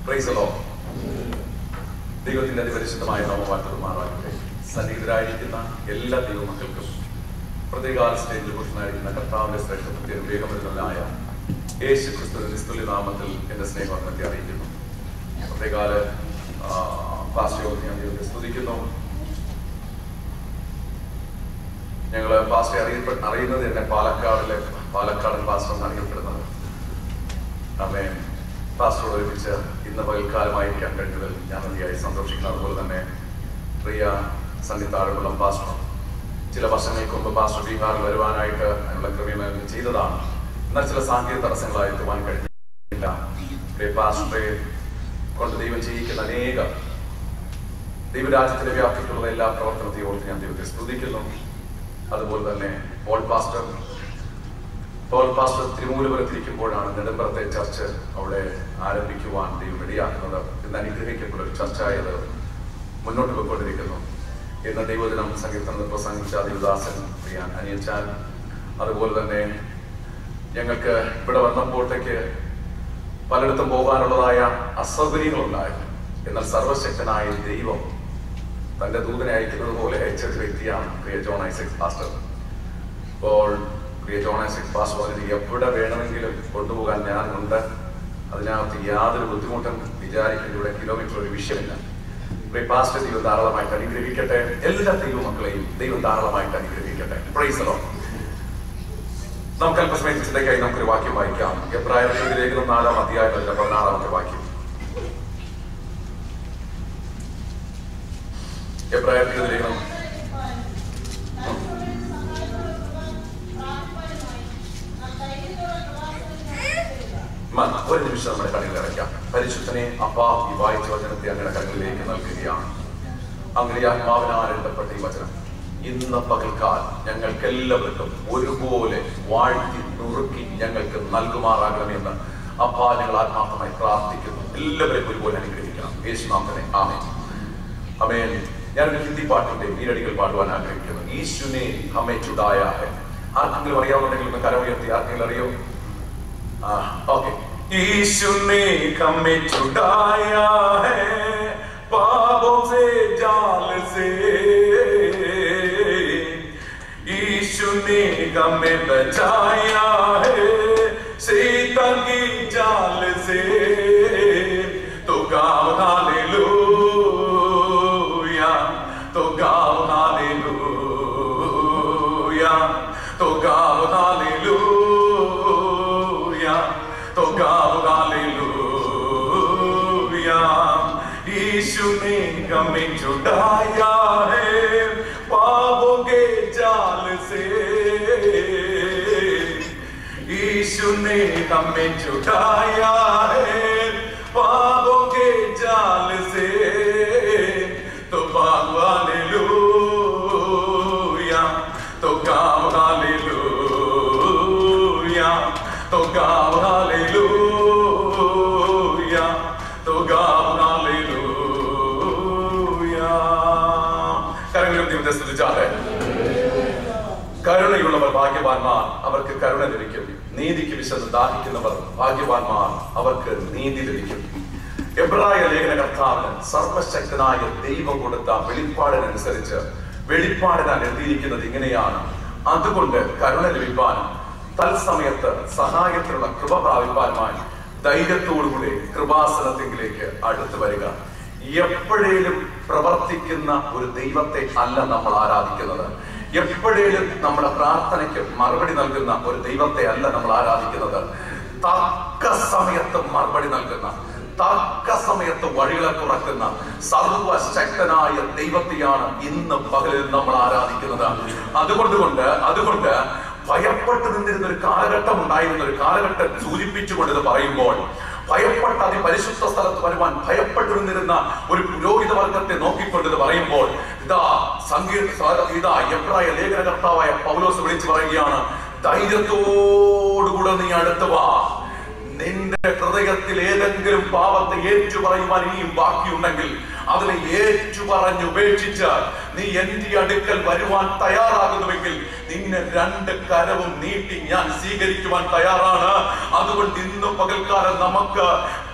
പ്രൈസലോ ദൈവത്തിന്റെ അതിപരിശുദ്ധമായ നാമവാഴ്ത്തതുമാറാകട്ടെ സന്നിഹിതരായിരിക്കുന്ന എല്ലാ ദൈവമക്കൾക്കും പ്രത്യേകാല സ്റ്റേജിൽ പുരുഷനായിരിക്കുന്ന കർത്താവിന്റെ ശ്രേഷ്ഠത്വത്തിന് വേഗമരുന്നതായ യേശു ക്രിസ്തുവിന്റെ നിസ്തുല്യ നാമത്തിൽ എന്റെ സ്നേഹത്തെ അറിയിക്കുന്നു പ്രത്യേകാല പാസ്റ്റയോഗം ഞാൻ ദൈവത്തെ സ്തുതിക്കുന്നു ഞങ്ങള് പാസ്റ്റെ അറിയപ്പെ അറിയുന്നത് തന്നെ പാലക്കാടിലെ പാലക്കാടൻ പാസ്റ്റർ എന്ന് അറിയപ്പെടുന്നത് അമ്മേ പാസ്റ്ററോട് ഒരുമിച്ച് ഇന്ന് പകൽക്കാലമായിരിക്കാൻ കഴിഞ്ഞതിൽ ഞാൻ അതിയായി സന്തോഷിക്കുന്നു അതുപോലെ തന്നെ പ്രിയ സന്നിധാനമുള്ള പാസ്റ്റർ ചില വർഷങ്ങൾക്ക് മുമ്പ് പാസ്റ്റർ ബീഹാറിൽ വരുവാനായിട്ട് അതിനുള്ള ക്രമീകരണം ചെയ്തതാണ് എന്നാൽ ചില സാങ്കേതിക തടസ്സങ്ങളായി എത്തുവാൻ കഴിഞ്ഞില്ല പ്രിയ പാസ്റ്ററെ കൊണ്ട് ദൈവം ചെയ്യിക്കുന്ന അനേക ദൈവരാജ്യത്തിന്റെ വ്യാപ്തിക്കുള്ള എല്ലാ പ്രവർത്തനത്തെയും ഓർത്ത് ഞാൻ ദൈവത്തെ സ്തുതിക്കുന്നു അതുപോലെ തന്നെ പോൾ പാസ്റ്റർ പോൾ പാസ്റ്റർ തിരുമൂലപുരത്തിരിക്കുമ്പോഴാണ് നെടുമ്പറത്തെ ചർച്ച് അവിടെ ആരംഭിക്കുവാൻ ദൈവം റെഡിയാക്കുന്നത് ഇന്ന് അനുഗ്രഹിക്കപ്പെട്ട ഒരു ചർച്ചയായത് മുന്നോട്ട് പോയിക്കൊണ്ടിരിക്കുന്നു ഇന്ന് ദൈവദിനം സങ്കീർത്തനം പ്രസംഗിച്ച ദേവദാസൻ പ്രിയാൻ അനിയച്ചാൻ അതുപോലെ തന്നെ ഞങ്ങൾക്ക് ഇവിടെ വന്നപ്പോഴത്തേക്ക് പലയിടത്തും പോകാനുള്ളതായ അസൗകര്യങ്ങളുണ്ടായിരുന്നു എന്നാൽ സർവശക്തനായ ദൈവം തന്റെ ദൂതനെ അയക്കുന്നത് പോലെ അയച്ച ഒരു വ്യക്തിയാണ് പ്രിയ ജോൺ ഐസക് പാസ്റ്റർ അപ്പോൾ പ്രിയ ജോൺ ഐസക് പാസ്റ്റർ പറഞ്ഞത് എവിടെ വേണമെങ്കിലും കൊണ്ടുപോകാൻ ഞാനുണ്ട് അതിനകത്ത് യാതൊരു ബുദ്ധിമുട്ടും വിചാരിക്കേണ്ട ഇവിടെ കിലോമീറ്റർ ഒരു വിഷയമില്ല പ്രിയ പാസ്റ്റർ ദൈവം ധാരാളമായിട്ട് അനുഗ്രഹിക്കട്ടെ എല്ലാ ദൈവമക്കളെയും ദൈവം ധാരാളമായിട്ട് അനുഗ്രഹിക്കട്ടെ പ്രൈസലോ നമുക്ക് അല്പസമയം ചിന്തയ്ക്കായി നമുക്കൊരു വാക്യം വായിക്കാം എബ്രായർ ലേഖനം നാലാം അധ്യായത്തിന്റെ പതിനാറാമത്തെ വാക്യം എബ്രായർ ലേഖനം മ- ഒരു നിമിഷം നമ്മുടെ കണ്ണിൽ അടയ്ക്കാം പരിശുദ്ധനെ അപ്പാ ഈ വായിച്ച വചനത്തെ അങ്ങയുടെ കണ്ണിലേക്ക് നൽകുകയാണ് അങ്ങനെ ആത്മാവിനാൽ എഴുതപ്പെട്ട ഈ വചനം ഇന്ന് പകൽക്കാൽ ഞങ്ങൾക്കെല്ലാവർക്കും ഒരുപോലെ വാഴ്ത്തി നുറുക്കി ഞങ്ങൾക്ക് നൽകുമാറാകണമെന്ന് അപ്പാ ഞങ്ങൾ ആത്മാർത്ഥമായി പ്രാർത്ഥിക്കുന്നു എല്ലാവരെയും ഒരുപോലെ അനുഗ്രഹിക്കണം യേശുനാമനെ ആമേ അമേൻ ഞാനൊരു ഹിന്ദി പാട്ടിന്റെ ഈരടികൾ പാടുവാൻ ആഗ്രഹിക്കുന്നു ഈശുനെ ഹമേ ചുടായ ഹെ. ആർക്കെങ്കിലും അറിയാവുന്നുണ്ടെങ്കിൽ ഒന്ന് കരമുയർത്തി ആർക്കെങ്കിലും അറിയോ ओके यीशु ने हमें छुड़ाया है पापों से जाल से यीशु ने हमें बचाया है शैतान की जाल से तो गाओ हालेलुया तो गाओ हालेलुया तो गाओ हालेलुया तो गाओ हालेलुया यीशु ने हमें छुड़ाया है पापों के जाल से यीशु ने हमें छुड़ाया है पापों के जाल से तो बाग हालेलुया तो गाओ हालेलुया तो गाओ हालेलुया तो गाओ हालेलुया കരങ്ങളും ദൈവത്തെ സ്തുതിച്ചാട്ടെ കരുണയുള്ളവർ ഭാഗ്യവാന്മാർ അവർക്ക് കരുണ ലഭിക്കും നീതിക്ക് വിശന്ന് ദാഹിക്കുന്നവർ ഭാഗ്യവാന്മാർ അവർക്ക് നീതി ലഭിക്കും എബ്രായ ലേഖന കർത്താവിന് സർവശക്തനായ ദൈവം കൊടുത്ത വെളിപ്പാടിനനുസരിച്ച് വെളിപ്പാടിനാൽ എഴുതിയിരിക്കുന്നത് ഇങ്ങനെയാണ് അതുകൊണ്ട് കരുണ ലഭിപ്പാനും തത്സമയത്ത് സഹായത്തിനുള്ള കൃപ പ്രാപിപ്പാനുമായി ധൈര്യത്തോടുകൂടി കൃപാസനത്തിലേക്ക് അടുത്തു വരിക എപ്പോഴേലും പ്രവർത്തിക്കുന്ന ഒരു ദൈവത്തെ അല്ല നമ്മൾ ആരാധിക്കുന്നത് എപ്പോഴേലും നമ്മുടെ പ്രാർത്ഥനയ്ക്ക് മറുപടി നൽകുന്ന ഒരു ദൈവത്തെ അല്ല നമ്മൾ ആരാധിക്കുന്നത് തക്ക സമയത്ത് മറുപടി നൽകുന്ന തക്ക സമയത്ത് വഴികളെ തുറക്കുന്ന സർവശക്തനായ ദൈവത്തെയാണ് ഇന്ന് പകലിൽ നമ്മൾ ആരാധിക്കുന്നത് അതുകൊണ്ടുകൊണ്ട് അതുകൊണ്ട് ഭയപ്പെട്ട് നിന്നിരുന്ന ഒരു കാലഘട്ടം ഉണ്ടായിരുന്ന ഒരു കാലഘട്ടം സൂചിപ്പിച്ചുകൊണ്ട് ഇത് പറയുമ്പോൾ ഭയപ്പെട്ട അതിപരിശുദ്ധ സ്ഥലത്ത് വരുവാൻ ഭയപ്പെട്ടു നിന്നിരുന്ന ഒരു പുരോഹിത വർഗത്തെ നോക്കിക്കൊണ്ട് ഇത് പറയുമ്പോൾ ഇതാ സങ്കീർണ ഇതാ എബ്രായ ലേഖനകർത്താവായ പൗലോസ് വിളിച്ചു പറയുകയാണ് ധൈര്യത്തോടുകൂടെ നീ അടുത്ത് വാ നിന്റെ ഹൃദയത്തിൽ ഏതെങ്കിലും പാപത്തെ ഏറ്റു പറയുവാൻ ഇനിയും ബാക്കിയുണ്ടെങ്കിൽ അതിനെ ഏറ്റു പറഞ്ഞ് ഉപേക്ഷിച്ച് നീ എന്റെ അടുക്കൽ വരുവാൻ തയ്യാറാകുന്നുവെങ്കിൽ നിന്നെ രണ്ട് കരവും നീട്ടി ഞാൻ സ്വീകരിക്കുവാൻ തയ്യാറാണ് അതുകൊണ്ട് ഇന്ന് പകൽക്കാലം നമുക്ക്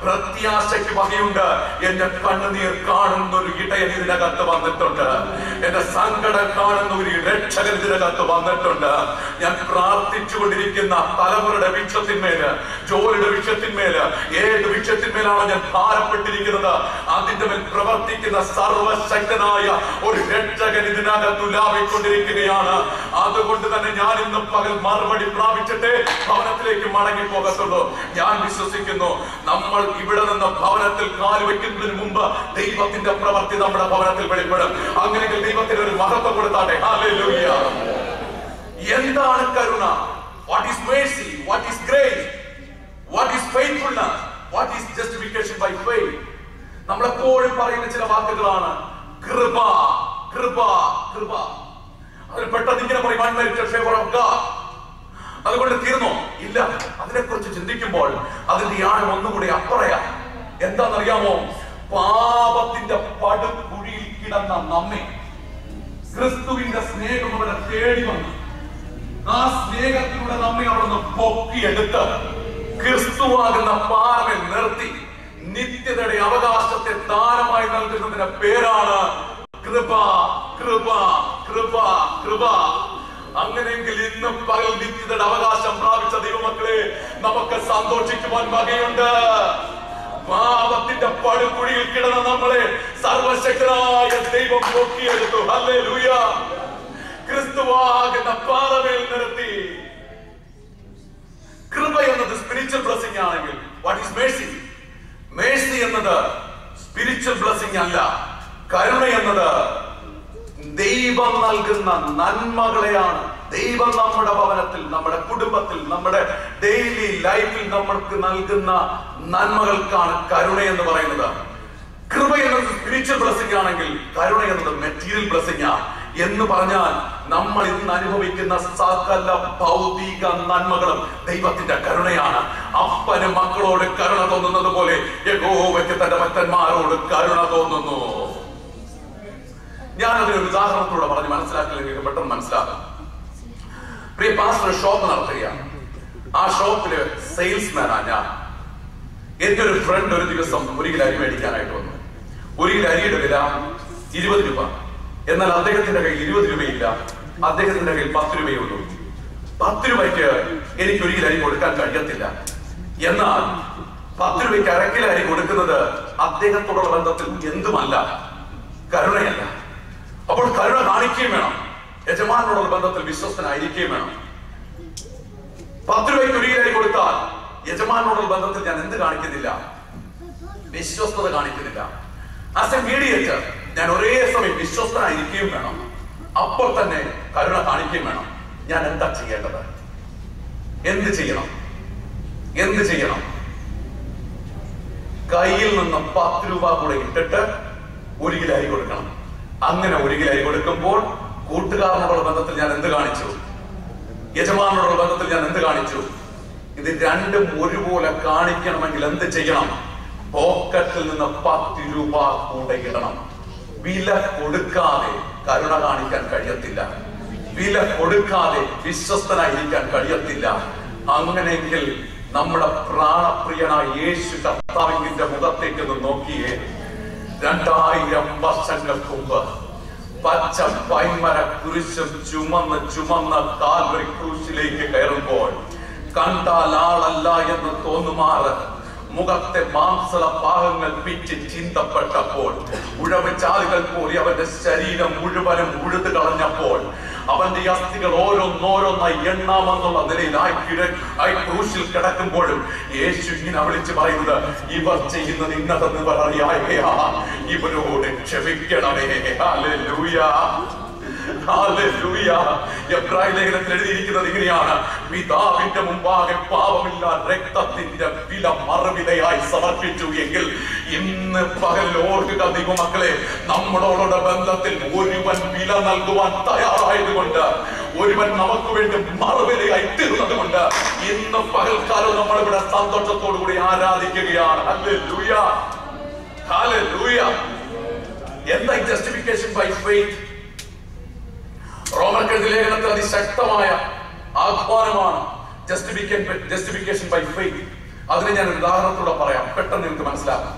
പ്രത്യാശയ്ക്ക് വകയുണ്ട് എന്റെ കണ്ണുനീർ കാണുന്ന ഒരു ഇടയൻ ഇതിനകത്ത് വന്നിട്ടുണ്ട് എന്റെ സങ്കടം കാണുന്ന ഒരു രക്ഷകൻ ഇതിനകത്ത് വന്നിട്ടുണ്ട് ഞാൻ പ്രാർത്ഥിച്ചുകൊണ്ടിരിക്കുന്ന തലമുറയുടെ വിക്ഷത്തിന്മേല് ജോലിയുടെ വിഷയത്തിന്മേല് ഏത് വിഷയത്തിന്മേലാണ് ഞാൻ ഭാരപ്പെട്ടിരിക്കുന്നത് അതിന്റെ മേൽ പ്രവർത്തിക്കുന്ന സർവശക്തനായ ഒരു രക്ഷകൻ ഇതിനകത്ത് ഉലാവിക്കൊണ്ടിരിക്കുകയാണ് അതുകൊണ്ട് തന്നെ ഞാൻ ഇന്ന് പകൽ മറുപടി പ്രാപിച്ചിട്ടേ ഭവനത്തിലേക്ക് മടങ്ങി പോകത്തുള്ളൂ ഞാൻ വിശ്വസിക്കുന്നു നമ്മൾ ഇവിടെ നിന്ന് ഭവനത്തിൽ കാല് വെക്കുന്നതിന് മുമ്പ് ദൈവത്തിന്റെ പ്രവൃത്തി നമ്മുടെ ഭവനത്തിൽ വെളിപ്പെടും അങ്ങനെയെങ്കിൽ ദൈവത്തിന് ഒരു മഹത്വം കൊടുത്താട്ടെ ഹല്ലേലൂയ എന്താണ് കരുണ what is mercy what is grace what is faithfulness what is justification by faith നമ്മളെപ്പോഴും പറയുന്ന ചില വാക്കുകളാണ് കൃപ കൃപ കൃപ അതിൽ പെട്ടെന്ന് ഇങ്ങനെ പറയും unmerited favor of God. അതുകൊണ്ട് തീർന്നോ ഇല്ല അതിനെക്കുറിച്ച് ചിന്തിക്കുമ്പോൾ അതിന്റെ ആഴം ഒന്നുകൂടി അപ്പറയാ എന്താണെന്നറിയാമോ പാപത്തിന്റെ പടുകുഴിയിൽ കിടന്ന നമ്മെ ക്രിസ്തുവിന്റെ സ്നേഹം അവിടെ തേടി വന്നു ആ സ്നേഹത്തിലൂടെ നമ്മെ അവിടുന്ന് പൊക്കിയെടുത്ത് ക്രിസ്തുവാകുന്ന പാറമേൽ നിർത്തി നിത്യതയുടെ അവകാശത്തെ ദാനമായി നൽകുന്നതിന്റെ പേരാണ് കൃപ കൃപ കൃപ കൃപ അങ്ങനെയെങ്കിൽ ഇന്ന് പകൽ നിത്യതയുടെ അവകാശം പ്രാപിച്ച ദൈവമക്കളെ നമുക്ക് സന്തോഷിക്കുവാൻ വകയുണ്ട് പാപത്തിന്റെ പടുകുഴിയിൽ കിടന്ന നമ്മളെ സർവശക്തനായ ദൈവം പൊക്കിയെടുത്തു അല്ലേ ക്രിസ്തുവാകുന്ന പാറമേൽ നിർത്തി കൃപ എന്നത് സ്പിരിച്വൽ ബ്ലസ്സിംഗ് ആണെങ്കിൽ വാട്ട് ഈസ് മേഴ്സി മേഴ്സി എന്നത് സ്പിരിച്വൽ ബ്ലസ്സിംഗ് അല്ല കരുണ എന്നത് ദൈവം നൽകുന്ന നന്മകളെയാണ് ദൈവം നമ്മുടെ ഭവനത്തിൽ നമ്മുടെ കുടുംബത്തിൽ നമ്മുടെ ഡെയിലി ലൈഫിൽ നമ്മൾക്ക് നൽകുന്ന നന്മകൾക്കാണ് കരുണ എന്ന് പറയുന്നത് കൃപ എന്നത് സ്പിരിച്വൽ ബ്ലസ്സിംഗ് ആണെങ്കിൽ കരുണ എന്നത് മെറ്റീരിയൽ ബ്ലസ്സിംഗ് ആണ് എന്ന് പറഞ്ഞാൽ നമ്മൾ ഇന്ന് അനുഭവിക്കുന്ന സകല ഭൗതിക നന്മകളും ദൈവത്തിന്റെ കരുണയാണ് അപ്പന് മക്കളോട് കരുണ തോന്നുന്നത് പോലെ യഹോവയ്ക്ക് തന്റെ ഭക്തന്മാരോട് കരുണ തോന്നുന്നു ഞാൻ അതിനൊരു ഉദാഹരണത്തിലൂടെ പറഞ്ഞ് മനസ്സിലാക്കില്ലെങ്കിൽ പെട്ടെന്ന് മനസ്സിലാക്കാം പ്രിയ പാസ്റ്റർ ഷോപ്പ് നടത്തുകയാണ് ആ ഷോപ്പില് സെയിൽസ്മാനാ ഞാൻ എന്റെ ഒരു ഫ്രണ്ട് ഒരു ദിവസം ഒരു കിലോ അരി മേടിക്കാനായിട്ട് വന്നു ഒരു കിലോ അരിയുടെ വില ഇരുപത് രൂപ എന്നാൽ അദ്ദേഹത്തിന്റെ കയ്യിൽ ഇരുപത് രൂപയില്ല അദ്ദേഹത്തിന്റെ കയ്യിൽ പത്ത് രൂപയേ ഉള്ളൂ പത്ത് രൂപയ്ക്ക് എനിക്ക് ഒരു കിലോ അരി കൊടുക്കാൻ കഴിയത്തില്ല എന്നാൽ പത്ത് രൂപയ്ക്ക് അരക്കിലോ അരി കൊടുക്കുന്നത് അദ്ദേഹത്തോടുള്ള ബന്ധത്തിൽ എന്തുമല്ല കരുണയല്ല അപ്പോൾ കരുണ കാണിക്കുകയും വേണം യജമാനോടുള്ള ബന്ധത്തിൽ വിശ്വസ്തനായിരിക്കുകയും വേണം പത്ത് രൂപയ്ക്ക് ഒരു കിലോ അരി കൊടുത്താൽ യജമാനോടുള്ള ബന്ധത്തിൽ ഞാൻ എന്ത് കാണിക്കുന്നില്ല വിശ്വസ്തത കാണിക്കുന്നില്ല ആസ് എ മീഡിയേറ്റർ ഞാൻ ഒരേ സമയം വിശ്വസ്തനായിരിക്കുകയും വേണം അപ്പോൾ തന്നെ കരുണ കാണിക്കുകയും വേണം ഞാൻ എന്താ ചെയ്യേണ്ടത് എന്ത് ചെയ്യണം എന്ത് ചെയ്യണം കയ്യിൽ നിന്ന് പത്ത് രൂപ കൂടെ ഇട്ടിട്ട് ഒരു കിലോ അരി കൊടുക്കണം അങ്ങനെ ഒരു കിലോ അരി കൊടുക്കുമ്പോൾ കൂട്ടുകാരനോടുള്ള ബന്ധത്തിൽ ഞാൻ എന്ത് കാണിച്ചു യജമാനോടുള്ള ബന്ധത്തിൽ ഞാൻ എന്ത് കാണിച്ചു ഇത് രണ്ടും ഒരുപോലെ കാണിക്കണമെങ്കിൽ എന്ത് ചെയ്യണം പോക്കറ്റിൽ നിന്ന് പത്ത് രൂപ കൂടെ ഇടണം വില കൊടുക്കാതെ കരുണ കാണിക്കാൻ കഴിയത്തില്ല വില കൊടുക്കാതെ വിശ്വസ്തനായിരിക്കാൻ കഴിയത്തില്ല അങ്ങനെയെങ്കിൽ നമ്മുടെ പ്രാണപ്രിയനായ യേശു കർത്താവിന്റെ മുഖത്തേക്ക് ഒന്ന് നോക്കിയേ രണ്ടായിരം വർഷങ്ങൾക്ക് മുമ്പ് പച്ച പൈമര കുരിശും ചുമന്ന് ചുമന്ന കാൽവരി ക്രൂശിലേക്ക് കയറുമ്പോൾ കണ്ടാൽ ആളല്ല എന്ന് തോന്നുമാറ് മുഖത്തെ മാംസള ഭാഗങ്ങൾ പിച്ച് ചിന്തപ്പെട്ടപ്പോൾ ഉഴവ് ചാലുകൾ പോലെ അവന്റെ ശരീരം മുഴുവനും ഉഴുത് കളഞ്ഞപ്പോൾ അവന്റെ അസ്ഥികൾ ഓരോന്നോരോന്നായി എണ്ണാമെന്നുള്ള നിലയിൽ ആയി കിട ആയി ക്രൂശിൽ കിടക്കുമ്പോഴും യേശു ഇങ്ങനെ വിളിച്ച് പറയുന്നത് ഇവർ ചെയ്യുന്നത് ഇന്നതെന്ന് പറയാ ഇവരോട് ക്ഷമിക്കണമേ ഹല്ലേലൂയ ഹല്ലേലൂയ. എബ്രായ ലേഖനത്തിൽ എഴുതിയിരിക്കുന്നത് ഇങ്ങനെയാണ് പിതാവിന്റെ മുമ്പാകെ പാപമില്ല രക്തത്തിന്റെ വില മറുവിലയായി സമർപ്പിച്ചു എങ്കിൽ ഇന്ന് പകൽ ഓർക്കുക ദൈവമക്കളെ നമ്മളോടുള്ള ബന്ധത്തിൽ ഒരുവൻ വില നൽകുവാൻ തയ്യാറായതുകൊണ്ട് ഒരുവൻ നമുക്ക് വേണ്ടി മറുവിലയായി തീർന്നത് കൊണ്ട് ഇന്ന് പകൽക്കാലം നമ്മൾ ഇവിടെ സന്തോഷത്തോടു കൂടി ആരാധിക്കുകയാണ് ഹല്ലേലൂയ ഹല്ലേലൂയ എന്താ ജസ്റ്റിഫിക്കേഷൻ ബൈ ഫെയ്ത്ത് റോമർക്കെഴുതി ലേഖനത്തിൽ അതിശക്തമായ ആഹ്വാനമാണ് ജസ്റ്റിഫിക്കേഷൻ ജസ്റ്റിഫിക്കേഷൻ ബൈ ഫെയ്ത്ത് അതിനെ ഞാൻ ഒരു ഉദാഹരണത്തോടെ പറയാം പെട്ടെന്ന് നിങ്ങൾക്ക് മനസ്സിലാക്കാം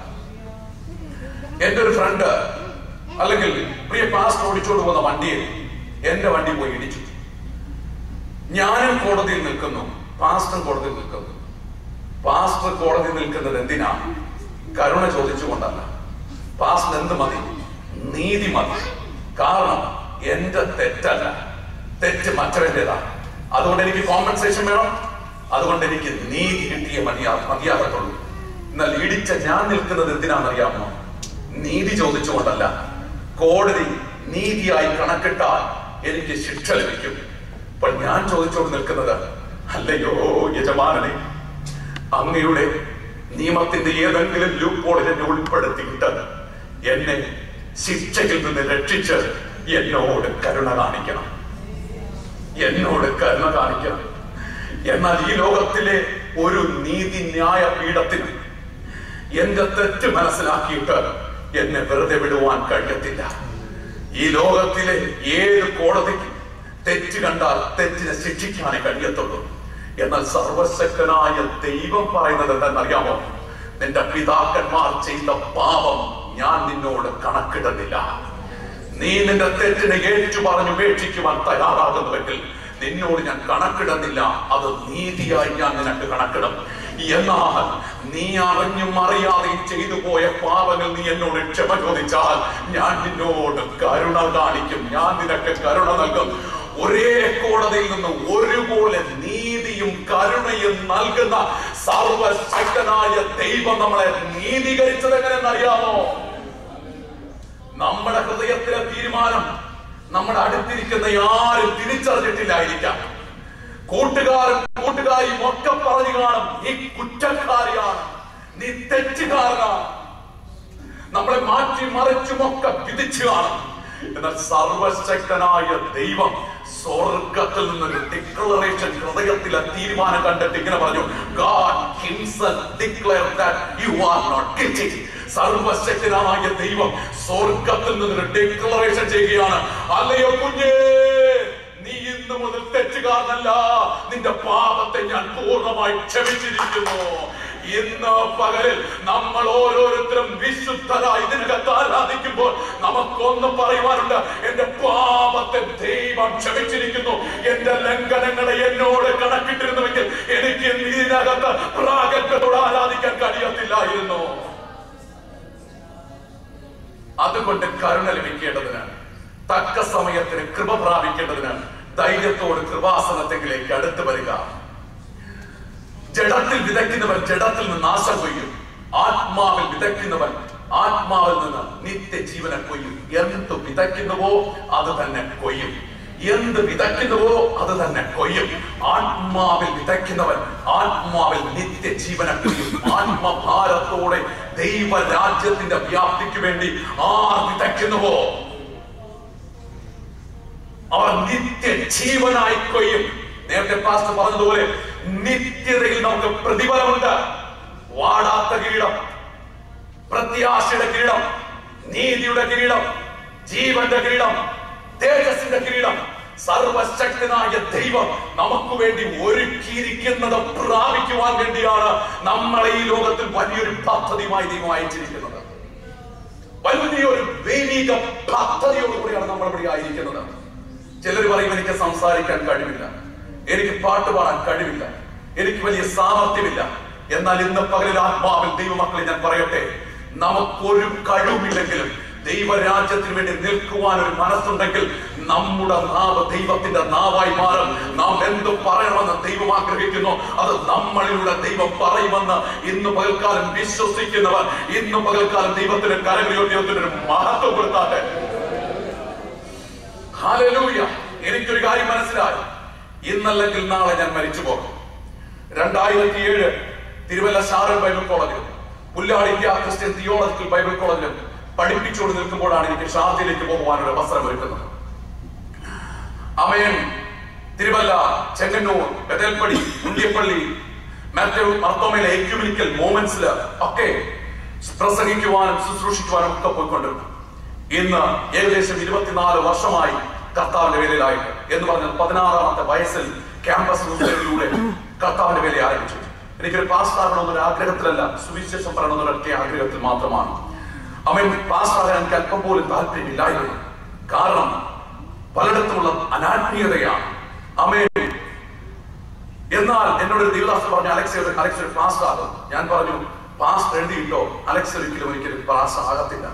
എന്റെ ഒരു ഫ്രണ്ട് അല്ലെങ്കിൽ പ്രിയ പാസ്റ്റർ ഓടിച്ചോണ്ട് പോകുന്ന വണ്ടിയിൽ എന്റെ വണ്ടി പോയി ഇടിച്ചു ഞാനും കോടതിയിൽ നിൽക്കുന്നു പാസ്റ്ററും കോടതിയിൽ നിൽക്കുന്നു പാസ്റ്റർ കോടതിയിൽ നിൽക്കുന്നത് എന്തിനാ കരുണ ചോദിച്ചുകൊണ്ടല്ല പാസ്റ്റർ എന്ത് മതി നീതി മതി കാരണം എന്റെ തെറ്റല്ല തെറ്റ് മറ്റവന്റേതാ അതുകൊണ്ട് എനിക്ക് കോമ്പൻസേഷൻ വേണം അതുകൊണ്ട് എനിക്ക് നീതി കിട്ടിയ മതിയാ മതിയാകത്തുള്ളൂ എന്നാൽ ഇടിച്ച ഞാൻ നിൽക്കുന്നത് എന്തിനാണെന്നറിയാമോ നീതി ചോദിച്ചുകൊണ്ടല്ല കോടതി നീതിയായി കണക്കിട്ടാൽ എനിക്ക് ശിക്ഷ ലഭിക്കും അപ്പോൾ ഞാൻ ചോദിച്ചുകൊണ്ട് നിൽക്കുന്നത് അല്ലയോ യജമാനനെ അങ്ങയുടെ നിയമത്തിന്റെ ഏതെങ്കിലും ലൂപ്പോളിൽ എന്നെ ഉൾപ്പെടുത്തിയിട്ട് എന്നെ ശിക്ഷയിൽ നിന്ന് രക്ഷിച്ച് എന്നോട് കരുണ കാണിക്കണം എന്നോട് കരുണ കാണിക്കണം എന്നാൽ ഈ ലോകത്തിലെ ഒരു നീതി ന്യായ പീഠത്തിന് എന്റെ തെറ്റ് മനസ്സിലാക്കിയിട്ട് എന്നെ വെറുതെ വിടുവാൻ കഴിയത്തില്ല ഈ ലോകത്തിലെ ഏത് കോടതിക്ക് തെറ്റ് കണ്ടാൽ തെറ്റിനെ ശിക്ഷിക്കാനേ കഴിയത്തുള്ളൂ എന്നാൽ സർവശക്തനായ ദൈവം പറയുന്നത് എന്തെന്നറിയാമോ നിന്റെ പിതാക്കന്മാർ ചെയ്ത പാപം ഞാൻ നിന്നോട് കണക്കിടുന്നില്ല നീ നിന്റെ തെറ്റിനെ ഏറ്റു പറഞ്ഞു ഉപേക്ഷിക്കുവാൻ തയ്യാറാകുന്നുവെങ്കിൽ നിന്നോട് ഞാൻ കണക്കിടുന്നില്ല അത് നീതിയായി ഞാൻ നിനക്ക് കണക്കിടും എന്നാൽ നീ അറിഞ്ഞും അറിയാതെയും ചെയ്തു പോയ പാപങ്ങൾ നീ എന്നോട് ക്ഷമ ചോദിച്ചാൽ ഞാൻ നിന്നോട് കരുണ കാണിക്കും ഞാൻ നിനക്ക് കരുണ നൽകും ഒരേ കോടതിയിൽ നിന്ന് ഒരുപോലെ നീതിയും കരുണയും നൽകുന്ന സർവശക്തനായ ദൈവം നമ്മളെ നീതീകരിച്ചത് എങ്ങനെയെന്നറിയാമോ നമ്മുടെ ഹൃദയത്തിലെ തീരുമാനം നമ്മുടെ അടുത്തിരിക്കുന്ന ആരും തിരിച്ചറിഞ്ഞിട്ടില്ലായിരിക്കാം കൂട്ടുകാരും കൂട്ടുകാരിയും ഒക്കെ പറഞ്ഞു കാണും നീ കുറ്റക്കാരിയാണ് നീ തെറ്റുകാരനാണ് നമ്മളെ മാറ്റി മറിച്ചുമൊക്കെ വിധിച്ചു കാണും എന്നാൽ സർവശക്തനായ ദൈവം സ്വർഗത്തിൽ നിന്നൊരു ഡിക്ലറേഷൻ ഹൃദയത്തിലെ തീരുമാനം കണ്ടിട്ട് ഇങ്ങനെ പറഞ്ഞു God himself declared that you are not guilty സർവശക്തനായ ദൈവം സ്വർഗത്തിൽ നിന്നൊരു ഡിക്ലറേഷൻ ചെയ്യുകയാണ് അല്ലയോ കുഞ്ഞേ നീ ഇന്ന് മുതൽ തെറ്റുകാരനല്ല നിന്റെ പാപത്തെ ഞാൻ പൂർണ്ണമായി ക്ഷമിച്ചിരിക്കുന്നു ഇന്ന് പകലിൽ നമ്മൾ ഓരോരുത്തരും വിശുദ്ധരായി ഇതിനകത്ത് ആരാധിക്കുമ്പോൾ നമുക്കൊന്ന് പറയുവാനുണ്ട് എന്റെ പാപത്തെ ദൈവം ക്ഷമിച്ചിരിക്കുന്നു എന്റെ ലംഘനങ്ങളെ എന്നോട് കണക്കിട്ടിരുന്നുവെങ്കിൽ എനിക്ക് ഇതിനകത്ത് പ്രാഗൽഭ്യത്തോട് ആരാധിക്കാൻ കഴിയത്തില്ലായിരുന്നു അതുകൊണ്ട് കരുണ ലഭിക്കേണ്ടതിന് തക്ക സമയത്തിന് കൃപ പ്രാപിക്കേണ്ടതിന് ധൈര്യത്തോട് കൃപാസനത്തെങ്കിലേക്ക് അടുത്ത് വരിക ജഡത്തിൽ വിതയ്ക്കുന്നവൻ ജഡത്തിൽ നിന്ന് നാശം കൊയ്യും ആത്മാവിൽ വിതയ്ക്കുന്നവൻ ആത്മാവിൽ നിന്ന് നിത്യജീവനെ കൊയ്യും എന്ത് വിതയ്ക്കുന്നുവോ അത് തന്നെ കൊയ്യും എന്ത് വിതയ്ക്കുന്നുവോ അത് തന്നെ കൊയ്യും ആത്മാവിൽ വിതയ്ക്കുന്നവൻ ആത്മാവിൽ നിത്യജീവനെ കൊയ്യും ആത്മഭാരത്തോടെ ദൈവരാജ്യത്തിന്റെ വ്യാപ്തിക്ക് വേണ്ടി ആർ വിതയ്ക്കുന്നുവോ അവർ നിത്യജീവനായി കൊയ്യും നേരത്തെ പാസ്റ്റർ പറഞ്ഞതുപോലെ നിത്യതയിൽ നമുക്ക് പ്രതിഫലമുണ്ട് വാടാത്ത കിരീടം പ്രത്യാശയുടെ കിരീടം നീതിയുടെ കിരീടം ജീവന്റെ കിരീടം തേജസ്സിന്റെ കിരീടം സർവശക്തനായ ദൈവം നമുക്ക് വേണ്ടി ഒരുക്കിയിരിക്കുന്നത് പ്രാപിക്കുവാൻ വേണ്ടിയാണ് നമ്മളെ ഈ ലോകത്തിൽ വലിയൊരു പദ്ധതിയുമായി ദൈവം അയച്ചിരിക്കുന്നത് വലിയൊരു ദൈവിക പദ്ധതിയോടുകൂടിയാണ് നമ്മൾ ഇവിടെ ആയിരിക്കുന്നത് ചിലർ പറയും എനിക്ക് സംസാരിക്കാൻ കഴിവില്ല എനിക്ക് പാട്ട് പാടാൻ കഴിവില്ല എനിക്ക് വലിയ സാമർഥ്യമില്ല എന്നാൽ ഇന്ന് പകലിൽ ആത്മാവിൽ ദൈവമക്കളെ ഞാൻ പറയട്ടെ നമുക്കൊരു കഴിവില്ലെങ്കിലും ദൈവരാജ്യത്തിന് വേണ്ടി നിൽക്കുവാൻ ഒരു മനസ്സുണ്ടെങ്കിൽ നമ്മുടെ നാവ് ദൈവത്തിന്റെ നാവായി മാറും നാം എന്ത് പറയണമെന്ന് ദൈവം ആഗ്രഹിക്കുന്നു അത് നമ്മളിലൂടെ ദൈവം പറയുമെന്ന് ഇന്ന് പകൽക്കാലം വിശ്വസിക്കുന്നവർ ഇന്ന് പകൽക്കാലം ദൈവത്തിന്റെ കരങ്ങളിലോ ദൈവത്തിന്റെ ഒരു മഹത്വം കൊടുത്താട്ടെ ഹാലലൂയ എനിക്കൊരു കാര്യം മനസ്സിലായി ഇന്നല്ലെങ്കിൽ നാളെ ഞാൻ മരിച്ചു പോകും രണ്ടായിരത്തി ഏഴ് തിരുവല്ല ഷാരൻ ബൈബിൾ കോളേജിലും Pullad India Christian theological Bible കോളേജിലും പഠിപ്പിച്ചുകൊണ്ട് നിൽക്കുമ്പോഴാണ് എനിക്ക് ഷാർജയിലേക്ക് പോകുവാൻ ഒരു അവസരം ഒരുക്കുന്നത് അമയൻ തിരുവല്ല ചെങ്ങന്നൂർ ബദൽപ്പടി ഉണ്ടിയപ്പള്ളി മറ്റു മർത്തോമയിലെ എക്യുമിനിക്കൽ മൂവ്മെന്റ്സിൽ ഒക്കെ പ്രസംഗിക്കുവാനും ശുശ്രൂഷിക്കുവാനും ഒക്കെ പോയിക്കൊണ്ടിരുന്നു ഇന്ന് ഏകദേശം ഇരുപത്തിനാല് വർഷമായി കർത്താവിന്റെ വേലയിലായിട്ട് എന്ന് പറഞ്ഞാൽ പതിനാറാമത്തെ വയസ്സിൽ ക്യാമ്പസ് മ്യൂസിയത്തിലൂടെ കർത്താവിന്റെ വേല ആരംഭിച്ചു എനിക്കൊരു പാസ് ആകണമെന്നൊരു ആഗ്രഹത്തിലല്ല സുവിശേഷം പറയണമെന്നൊരൊറ്റ ആഗ്രഹത്തിൽ മാത്രമാണ് അവൻ പാസ് ആകാൻ എനിക്ക് അല്പം പോലും താല്പര്യമില്ലായിരുന്നു കാരണം പലയിടത്തുമുള്ള അനാത്മീയതയാണ് അമേ എന്നാൽ എന്നോട് ഒരു ദേവദാസ് പറഞ്ഞു അലക്സ് ഒരു- അലക്സ് ഒരു പാസ് ആകും ഞാൻ പറഞ്ഞു പാസ് എഴുതിയിട്ടോ അലക്സ് ഒരിക്കലും ഒരിക്കലും പാസ് ആകത്തില്ല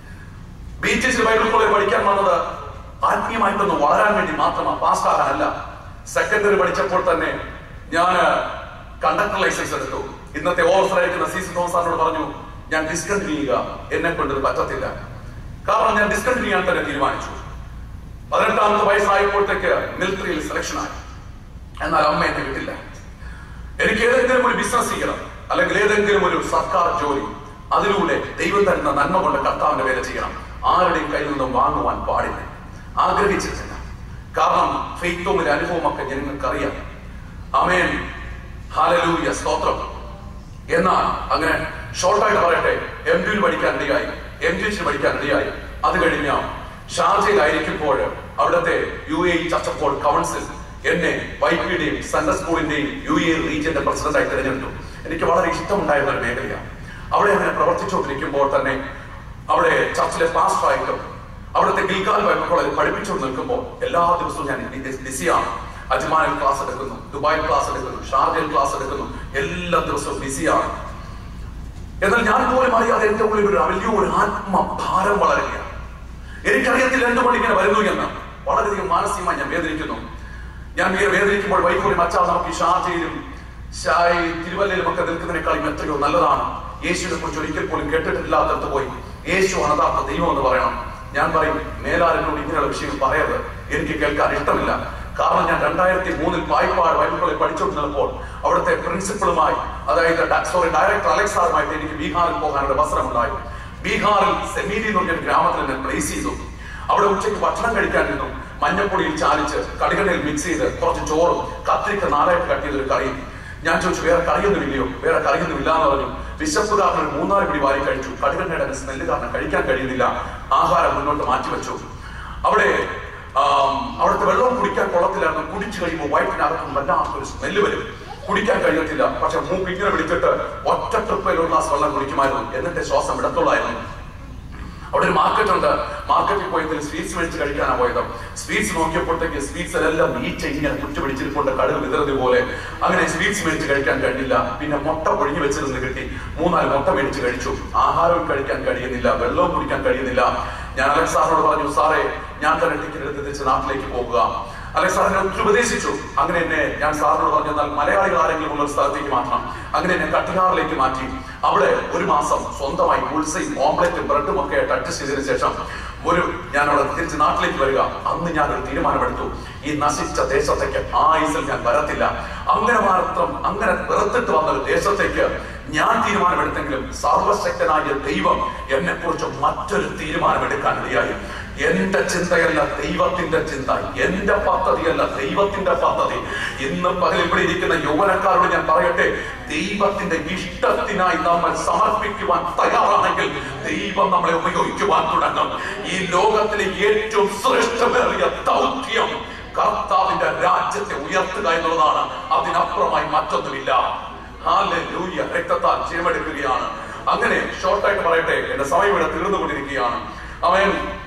B T C Bible college പഠിക്കാൻ വന്നത് ആത്മീയമായിട്ടൊന്ന് വളരാൻ വേണ്ടി മാത്രമാണ് പാസ് ആകാനല്ല സെക്കൻഡറി പഠിച്ചപ്പോൾ തന്നെ ഞാൻ കണ്ടക്ടർ ലൈസൻസ് എടുത്തു ഇന്നത്തെ ഓഫീസർ ആയിരിക്കുന്ന സി സി തോമസ് സാറിനോട് പറഞ്ഞു ഞാൻ ഡിസ്കണ്ടിന്യൂ ചെയ്യുക എന്നെ കൊണ്ട് ഇത് പറ്റത്തില്ല കാരണം ഞാൻ ഡിസ്കണ്ടിന്യൂ ചെയ്യാൻ തന്നെ തീരുമാനിച്ചു പതിനെട്ടാമത്തെ വയസ്സായപ്പോഴത്തേക്ക് മിലിറ്ററിയിൽ സെലക്ഷൻ ആയി എന്നാൽ അമ്മ എന്നെ വിട്ടില്ല എനിക്ക് ഏതെങ്കിലും ഒരു ബിസിനസ് ചെയ്യണം അല്ലെങ്കിൽ ഏതെങ്കിലും ഒരു സർക്കാർ ജോലി അതിലൂടെ ദൈവം തരുന്ന നന്മ കൊണ്ട് കർത്താവിന്റെ വേല ചെയ്യണം ആരുടെയും കയ്യിൽ നിന്നും വാങ്ങുവാൻ പാടില്ല ആഗ്രഹിച്ചിട്ടില്ല കാരണം ഫെയ്ത്തോമിലെ അനുഭവം ഒക്കെ ജനങ്ങൾക്ക് അറിയാം അമേൻ ഹാലലൂയ സ്തോത്രം എന്നാൽ അങ്ങനെ ഷോർട്ടായിട്ട് പറയട്ടെ എം ഡിയിൽ പഠിക്കാൻ ഇടയായി എം ഡി എച്ച് പഠിക്കാൻ ഇടയായി അത് കഴിഞ്ഞ ഷാർജയിലായിരിക്കുമ്പോൾ അവിടുത്തെ യു എ ചർച്ചപ്പോൾ കൗൺസിൽ എന്നെ വൈപ്പിയുടെയും സെൻട്രൽ സ്കൂളിന്റെയും യു എ റീജിയന്റെ പ്രസിഡന്റായി തിരഞ്ഞെടുത്തു എനിക്ക് വളരെ ഇഷ്ടമുണ്ടായിരുന്ന ഒരു മേഖലയാണ് അവിടെ അങ്ങനെ പ്രവർത്തിച്ചുകൊണ്ടിരിക്കുമ്പോൾ തന്നെ അവിടെ ചർച്ചിലെ പാസ്റ്ററായിട്ടും അവിടുത്തെ ഗിൽഗാൽ ബൈബിൾ കോളേജ് പഠിപ്പിച്ചുകൊണ്ട് നിൽക്കുമ്പോൾ എല്ലാ ദിവസവും ഞാൻ ബിസിയാണ് അജ്മാനിൽ ക്ലാസ് എടുക്കുന്നു ദുബായിൽ ക്ലാസ് എടുക്കുന്നു ഷാർജയിൽ ക്ലാസ് എടുക്കുന്നു എല്ലാ ദിവസവും ബിസിയാണ് എന്നാൽ ഞാൻ പോലും അറിയാതെ എന്റെ ഉള്ളിൽ ഒരു വലിയ ഒരു ആത്മഭാരം വളരുകയാണ് എനിക്കറിയത്തില്ല എന്തുകൊണ്ട് ഇങ്ങനെ വരുന്നു എന്ന് വളരെയധികം മാനസികമായി ഞാൻ വേദനിക്കുന്നു ഞാൻ ഇങ്ങനെ വേദനിക്കുമ്പോൾ വൈഫോലും അച്ഛാ നമുക്ക് ഈ ഷാർജയിലും ഷായി തിരുവല്ലയിലും ഒക്കെ നിൽക്കുന്നതിനേക്കാളും എത്രയോ നല്ലതാണ് യേശുവിനെ കുറിച്ച് ഒരിക്കൽ പോലും കേട്ടിട്ടില്ലാത്തടത്ത് പോയി യേശു അനതാർത്ഥ ദൈവം എന്ന് പറയണം ഞാൻ പറയും മേലാരനോട് ഇങ്ങനെയുള്ള വിഷയങ്ങൾ പറയരുത് എനിക്ക് കേൾക്കാൻ ഇഷ്ടമില്ല കാരണം ഞാൻ രണ്ടായിരത്തി മൂന്നിൽ പായ്പാട് ബൈബിൾ കോളേജ് പഠിച്ചുകൊണ്ടിരുന്നപ്പോൾ അവിടുത്തെ പ്രിൻസിപ്പളുമായി അതായത് സോറി ഡയറക്ടർ അലക്സാറുമായിട്ട് എനിക്ക് ബീഹാറിൽ പോകാനുള്ള അവസരമുണ്ടായി ബീഹാറിൽ സെമീരി എന്ന് പറഞ്ഞ ഒരു ഗ്രാമത്തിൽ എന്നെ പ്ലേസ് ചെയ്തു അവിടെ ഉച്ചയ്ക്ക് ഭക്ഷണം കഴിക്കാൻ നിന്നു മഞ്ഞപ്പൊടിയിൽ ചാലിച്ച് കടുകണ്ണയിൽ മിക്സ് ചെയ്ത് കുറച്ച് ചോറും കത്തിരിക്ക നാലായിട്ട് കട്ട് ചെയ്തൊരു കറിയും ഞാൻ ചോദിച്ചു വേറെ കറിയൊന്നും ഇല്ലയോ വേറെ കറിയൊന്നും ഇല്ല എന്ന് പറഞ്ഞു വിശപ്പ് കാരണം ഒരു മൂന്നാല് പിടി വാരി കഴിച്ചു കടുകണ്ണയുടെ സ്മെല്ല് കാരണം കഴിക്കാൻ കഴിയുന്നില്ല ആഹാരം മുന്നോട്ട് മാറ്റിവെച്ചു അവിടെ ആം, അവിടുത്തെ വെള്ളം കുടിക്കാൻ കൊള്ളത്തില്ലായിരുന്നു കുടിച്ചു കഴിയുമ്പോൾ വയറ്റിനകത്തും വല്ലാത്തൊരു സ്മെല്ല് വരും കുടിക്കാൻ കഴിയത്തില്ല പക്ഷെ മൂക്ക് ഇങ്ങനെ പിടിച്ചിട്ട് ഒറ്റ ട്രിപ്പിൽ ഒരു ഗ്ലാസ് വെള്ളം കുടിക്കുമായിരുന്നു എന്നിട്ട് ശ്വാസം വിടത്തുള്ളായിരുന്നു അവിടെ ഒരു മാർക്കറ്റ് ഉണ്ട് മാർക്കറ്റിൽ പോയതിൽ സ്വീറ്റ്സ് മേടിച്ച് കഴിക്കാനാണ് പോയത് സ്വീറ്റ്സ് നോക്കിയപ്പോഴത്തേക്ക് സ്വീറ്റ്സ് എല്ലാം ഈച്ച ഇങ്ങനെ കുറ്റു പിടിച്ചിരിക്കൊണ്ട് കടുക് വിതറുന്നത് പോലെ അങ്ങനെ സ്വീറ്റ്സ് മേടിച്ച് കഴിക്കാൻ കഴിഞ്ഞില്ല പിന്നെ മുട്ട പൊഴിഞ്ഞു വെച്ചിരുന്ന് കിട്ടി മൂന്നാല് മുട്ട മേടിച്ച് കഴിച്ചു ആഹാരവും കഴിക്കാൻ കഴിയുന്നില്ല വെള്ളവും കുടിക്കാൻ കഴിയുന്നില്ല ഞാൻ അലക്സ് സാറിനോട് പറഞ്ഞു സാറേ ഞാൻ തന്നെ ടിക്കറ്റ് എടുത്ത് തിരിച്ച് നാട്ടിലേക്ക് പോകുക അലക്സ് സാറിനെ ഒത്തിരി ഉപദേശിച്ചു അങ്ങനെ എന്നെ ഞാൻ സാറിനോട് പറഞ്ഞു എന്നാൽ മലയാളികൾ ആരെങ്കിലും ഉള്ള ഒരു സ്ഥലത്തേക്ക് മാറ്റണം അങ്ങനെ എന്നെ കട്ടിഹാറിലേക്ക് മാറ്റി അവിടെ ഒരു മാസം സ്വന്തമായി ഉൾസയും ഓംലെറ്റും ബ്രെഡും ഒക്കെ ആയിട്ട് അഡ്ജസ്റ്റ് ചെയ്തതിനു ശേഷം ഒരു ഞാൻ അവിടെ തിരിച്ച് നാട്ടിലേക്ക് വരിക അന്ന് ഞാൻ ഒരു തീരുമാനമെടുത്തു ഈ നശിച്ച ദേശത്തേക്ക് ആ ഐസിൽ ഞാൻ വരത്തില്ല അങ്ങനെ മാത്രം അങ്ങനെ വെറുത്തിട്ട് വന്ന ഒരു ദേശത്തേക്ക് ഞാൻ തീരുമാനമെടുത്തെങ്കിലും സർവശക്തനായ ദൈവം എന്നെ കുറിച്ച് മറ്റൊരു തീരുമാനമെടുക്കാൻ ഇടയായി എന്റെ ചിന്തയല്ല ദൈവത്തിന്റെ ചിന്ത എന്റെ പദ്ധതിയല്ല ദൈവത്തിന്റെ പദ്ധതി ഇന്ന് പകൽ ഇവിടെ ഇരിക്കുന്ന യൗവനക്കാരോട് ഞാൻ പറയട്ടെ ദൈവത്തിന്റെ ഇഷ്ടത്തിനായി നമ്മൾ സമർപ്പിക്കുവാൻ തയ്യാറാണെങ്കിൽ ദൈവം നമ്മളെ ഉപയോഗിക്കുവാൻ തുടങ്ങും ഈ ലോകത്തിലെ ഏറ്റവും ശ്രേഷ്ഠമേറിയ ദൗത്യം കർത്താവിന്റെ രാജ്യത്തെ ഉയർത്തുക എന്നുള്ളതാണ് അതിനപ്പുറമായി മറ്റൊന്നുമില്ല ഹാലൂയ രക്തത്താൽ ജയമെടുക്കുകയാണ് അങ്ങനെ ഷോർട്ടായിട്ട് പറയട്ടെ എന്റെ സമയം ഇവിടെ തീർന്നുകൊണ്ടിരിക്കുകയാണ് അവൻ